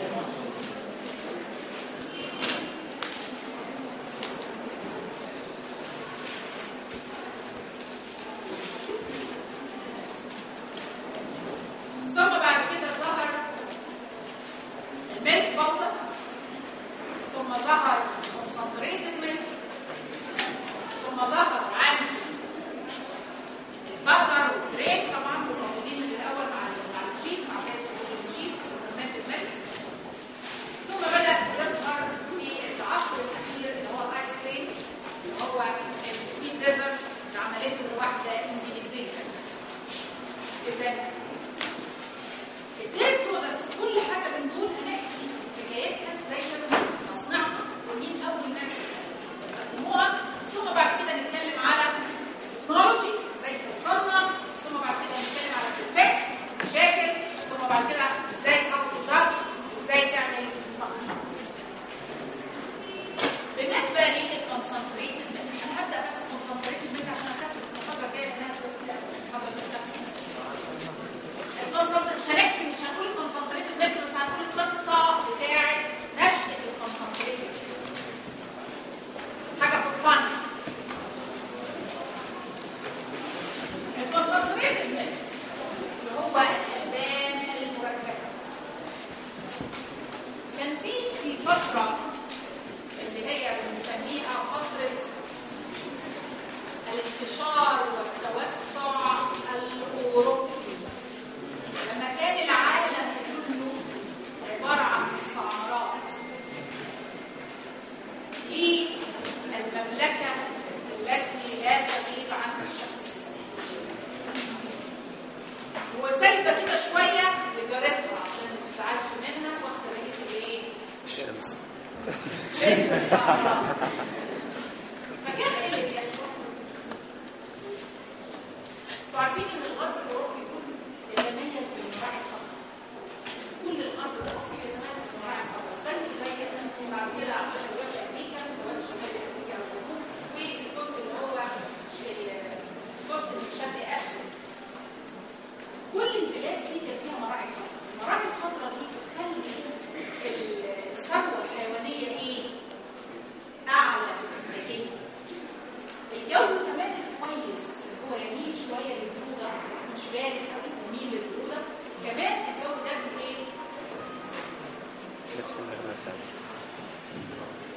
ثم بعد كده ظهر الميلك باودر ثم ظهر concentrated milk ثم ظهر عندي البقر والبريك طبعا موجودين من الاول مع ال- مع التشيز مع كده التشيز والفرمنتد ميلكس ثم بدا يظهر في العصر الاخير اللي هو الايس كريم اللي هو السويت ديزرتس اللي عملته الواحده انجليزيه اذا الدير برودكتس كل حاجه من دول هنحكي حكايتها ازاي كانوا تصنيعها ومين اول ناس استخدموها ثم بعد كده نتكلم على تكنولوجي ازاي توصلنا ثم بعد كده نتكلم على الافكتس مشاكل ثم بعد كده ازاي تحط جادج وازاي تعمل تقييم بالنسبه للكونسنتريتد انا هبدا بس الكونسنتريتد منك عشان اخفف المحاضره الجايه لانها بتبقى المحاضره الجايه الكونسنتريت مش هنحكي مش هنقول الكونسنتريتد ميلك بس هنقول القصه بتاعه نشأة الكونسنتريتد حاجه في الفن الكونسنتريتد ميلك اللي هو الالبان المركبه كان في في فتره اللي هي بنسميها فتره الانتشار والتوسع الاوروبي لما كان العالم كله عباره عن مستعمرات للمملكه التي لا تغيب عنها الشمس وسايبه كده شويه لجارتها عشان ما تزعلش منها واخده بقيه الايه؟ الشمس فكان ايه اللي بيحصل؟ انتوا عارفين ان الغرب الاوروبي كله يتميز بالمراعي الخضراء كل الغرب الاوروبي يتميز بالمراعي الخضراء زي زي بعد كده عشان دلوقتي امريكا سواء شمال امريكا او الجنوب والجزء اللي هو ش- الجزء اللي شرق اسيا كل البلاد دي كان فيها مراعي خضراء المراعي الخضراء دي بتخلي الثروه الحيوانيه ايه؟ اعلى من الجو كمان كويس هو يميل شويه للبروده مش بارد قوي يميل للبروده كمان الجو ده ايه نفس النغمة بتاعتي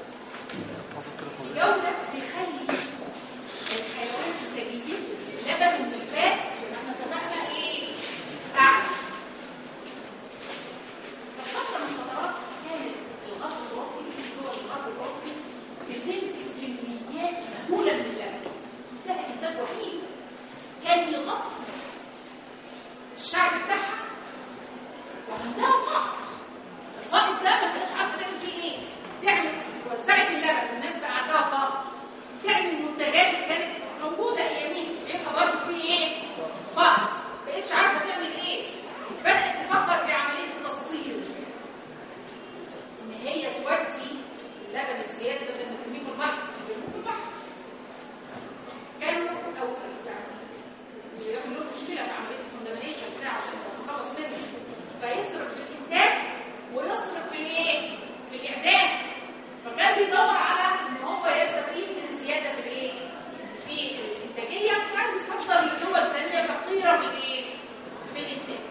الزياده ده كان بنرميه في البحر بنرميه في البحر كانوا او يعني بيعمل له مشكله في عمليه الكوندمنيشن بتاعه عشان يتخلص منه فيصرف في الانتاج ويصرف في الايه؟ في الاعداد فكان بيدور على ان هو يستفيد من الزياده في الايه؟ في الانتاجيه وعايز يصدر لدول ثانيه فقيره في الايه؟ في الانتاج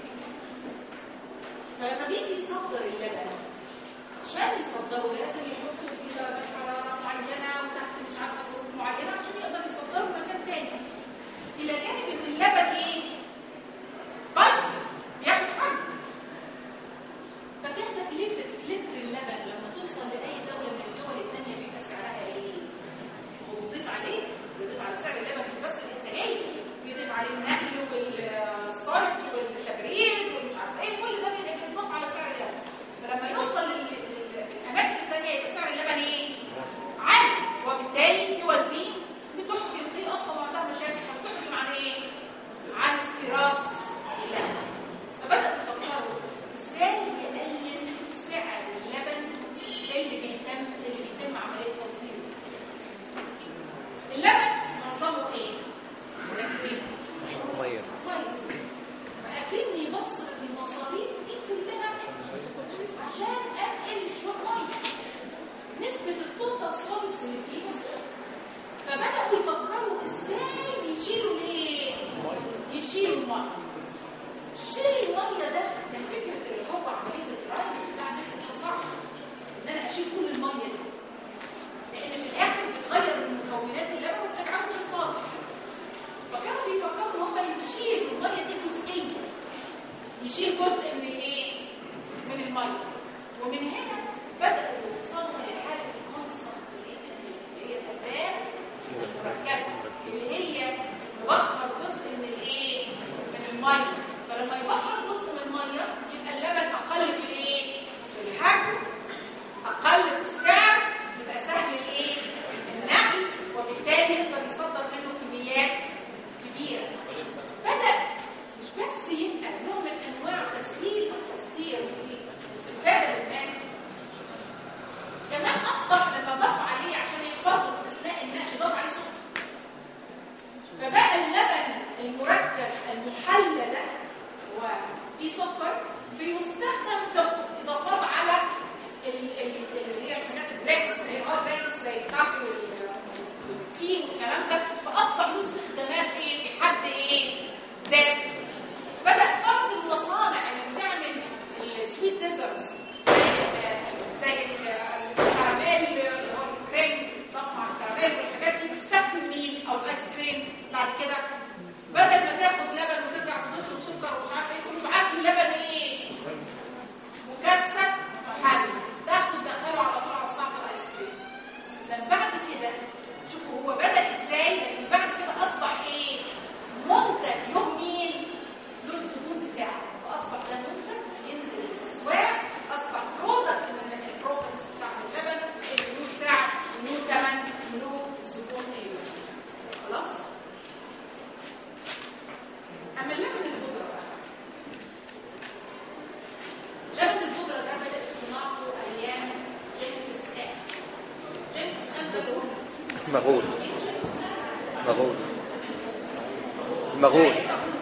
فلما بيجي يصدر اللبن عشان يصدروا لازم يحطوا في درجات حراره معينه وتحت مش عارفه ظروف معينه عشان يقدر يصدروا مكان تاني الى جانب ان اللبن ايه؟ بلد بياخد حجم فكان تكلفه لتر اللبن لما توصل لاي دوله من الدول الثانيه بيبقى سعرها ايه؟ وبيضيف عليه بيضيف على سعر اللبن مش بس الانتاجيه بيضيف عليه النقل والستورج والتبريد ومش عارفه ايه كل ده بيضاف على سعر اللبن فلما يوصل لل- لل- للاماكن الثانيه يبقى سعر اللبن ايه؟ عالي وبالتالي الدول دي بتحكم دي اصلا عندها مشاكل فبتحكم عن ايه؟ عن استيراد اللبن فبدات تفكروا ازاي يقلل سعر اللبن اللي بيتم اللي بيتم عمليه تصديره اللبن معظمه ايه؟ مركبين ميه طيب فاكني بصرف المصاريف دي كلها عشان اقل شويه ميه نسبه التوتال سوليدز اللي فيه بصرف فبداوا يفكروا ازاي يشيلوا الايه؟ يشيلوا الميه شيل الميه ده كان فكره اللي هو عمليه الدرايفز بتاع النفط صعب ان انا اشيل كل الميه دي لان في الاخر بتغير من مكونات اللبن وبترجعها للصالح فكانوا بيفكروا ان هم يشيلوا الميه دي جزئيا يشيل جزء من الايه؟ من الميه ومن هنا بداوا يوصلوا لحاله الكونسنتريتد اللي هي الالبان المركزه اللي هي تبخر جزء من الايه؟ من الميه فلما يبخر جزء من الميه يبقى اللبن اقل في الايه؟ في الحجم اقل في السعر يبقى سهل الايه؟ النقل وبالتالي يقدر يصدر منه كميات كبيره بدا مش بس يبقى نوع من انواع تسهيل التصدير والاستفاده للمال كمان اصبح لما ضاف عليه عشان يحفظه اثناء النقل ضاف عليه سكر فبقى اللبن المركب المحلى ده وفي سكر بيستخدم كاضافات على ال- ال- اللي هي الحاجات البريكس اللي هي بريكس زي الكافي وال- والتي والكلام ده فاصبح له استخدامات ايه في حد ايه ذات بدا بعض المصانع اللي بتعمل السويت ديزرتس زي ال- زي الكراميل اللي هو الكريم طبعا الكراميل والحاجات دي بتستخدم مين او ايس كريم بعد كده بدل ما تاخد لبن وترجع تضيف له سكر ومش عارفه ايه تقول له ابعت لي لبن ايه مكثف محلي تاخده تدخله على طول على صعب الايس كريم اذا بعد كده شوفوا هو بدا ازاي لكن بعد كده اصبح ايه منتج له مين له الزبون بتاعه واصبح ده منتج ينزل الاسواق اصبح برودكت من البرودكتس بتاع اللبن اللي له سعر له ثمن له زبون ايه خلاص اما اللبن الخضره بقى لبن الخضره ده بدات صناعته ايام جنكيز خان جنكيز خان ده اللي هو مغول مين جنكيز خان؟ مغول مغول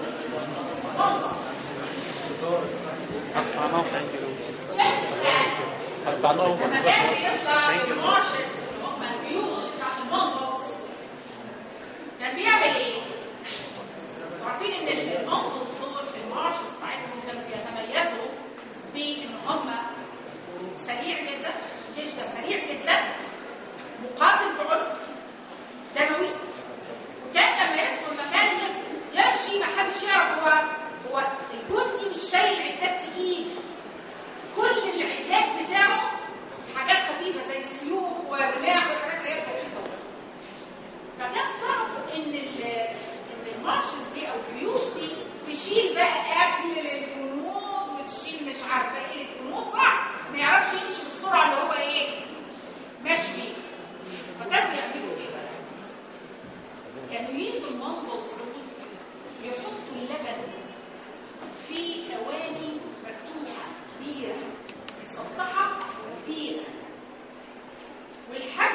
قطعناهم حنجروا جنكيز خان قطعناهم لما كان بيطلع المارشز اللي هم الجيوش بتاعت المنغولز كان بيعمل ايه؟ انتوا عارفين ان المنغولز دول في المارشز بتاعتهم كانوا بيتميزوا بان هم سريع جدا الجيش ده سريع جدا مقاتل بعنف دموي وكان لما يدخل مكان يمشي ما حدش يعرف هو هو الجندي مش شايل عداد تقيل كل العداد بتاعه حاجات خفيفه زي السيوف والرماح والحاجات اللي هي البسيطه فكان صعب ان ال- ان المارشز دي او الجيوش دي تشيل بقى اكل للجنود وتشيل مش عارفه ايه للجنود صعب ما يعرفش يمشي بالسرعه اللي هو ايه ماشي بيها فكانوا يعملوا ايه بقى؟ كانوا يجوا المنطقه يحطوا اللبن في اواني مفتوحه كبيره مسطحه كبيره والحجم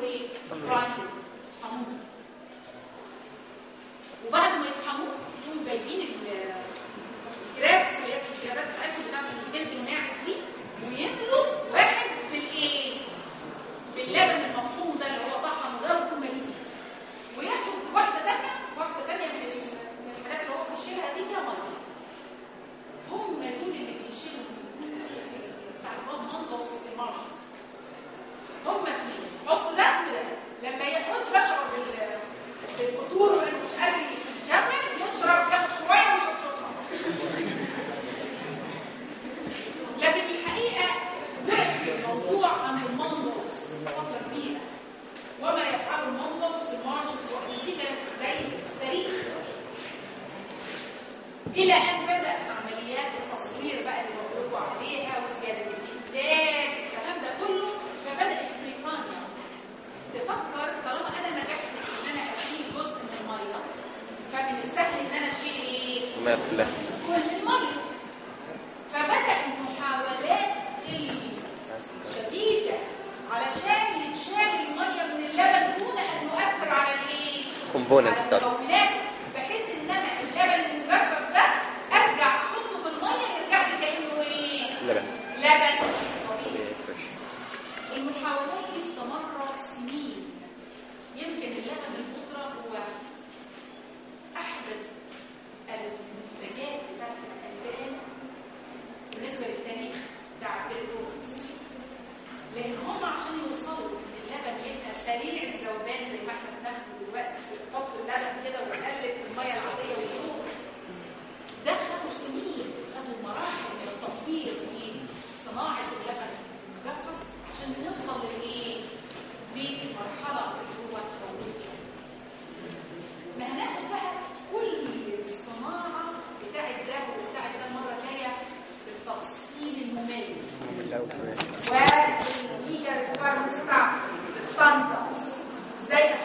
ايه؟ برايمري يطحنوه وبعد ما يطحنوه يقوموا جايبين ال- الجرابس اللي هي الجرابات بتاعتهم بتاعت الجلد الناعم دي ويملوا واحد بالايه؟ باللبن المطحون ده اللي هو طحن ده ويكون مليء وياخد واحده تانيه واحده تانيه من ال- من الحاجات اللي هو بيشيلها دي فيها ميه هم دول اللي بيشيلوا بتاع المنطقه في المارشز هم اثنين حطوا ده وده لما يعوز بشرب ال- الفطور وانه مش قادر يكمل يشرب ياخد شويه ويشرب لكن في الحقيقه وقف الموضوع عند المنطقه فتره كبيره وما يفعله المنطقه في المارشز ودي كانت زي تاريخ الى ان بدات عمليات التصوير بقى اللي بقولوا عليها وزياده الانتاج الكلام ده كله فبدات بريطانيا تفكر طالما انا نجحت في ان انا اشيل جزء من الميه فمن السهل ان انا اشيل ايه؟ مبلغ كل الميه فبدات المحاولات الشديده علشان يتشال الميه من اللبن دون ان يؤثر على الايه؟ Component على بتاعته. المكونات بحيث ان انا اللبن المجفف ده ارجع احطه في الميه يرجع لي كانه ايه؟ لبن لبن طبيعي طبيعي فريش المحاولات دي استمرت سنين يمكن اللبن البودرة هو أحدث المنتجات بتاعت الألبان بالنسبة للتاريخ بتاع البيتروز لأن هم عشان يوصلوا إن اللبن يبقى سريع الذوبان زي ما احنا بناخده دلوقتي تحط اللبن كده وتقلب في المية العادية ويروح ده خدوا سنين خدوا مراحل من التطوير في صناعة اللبن المجفف عشان نوصل لإيه؟ للمرحلة اللي هو التطوير. ما هناخد بقى كل الصناعة بتاعت ده وبتاعت ده المرة الجاية بالتفصيل الممل. لو كمان والنتيجة الريكويرمنتس بتاعته الستاندردز ازاي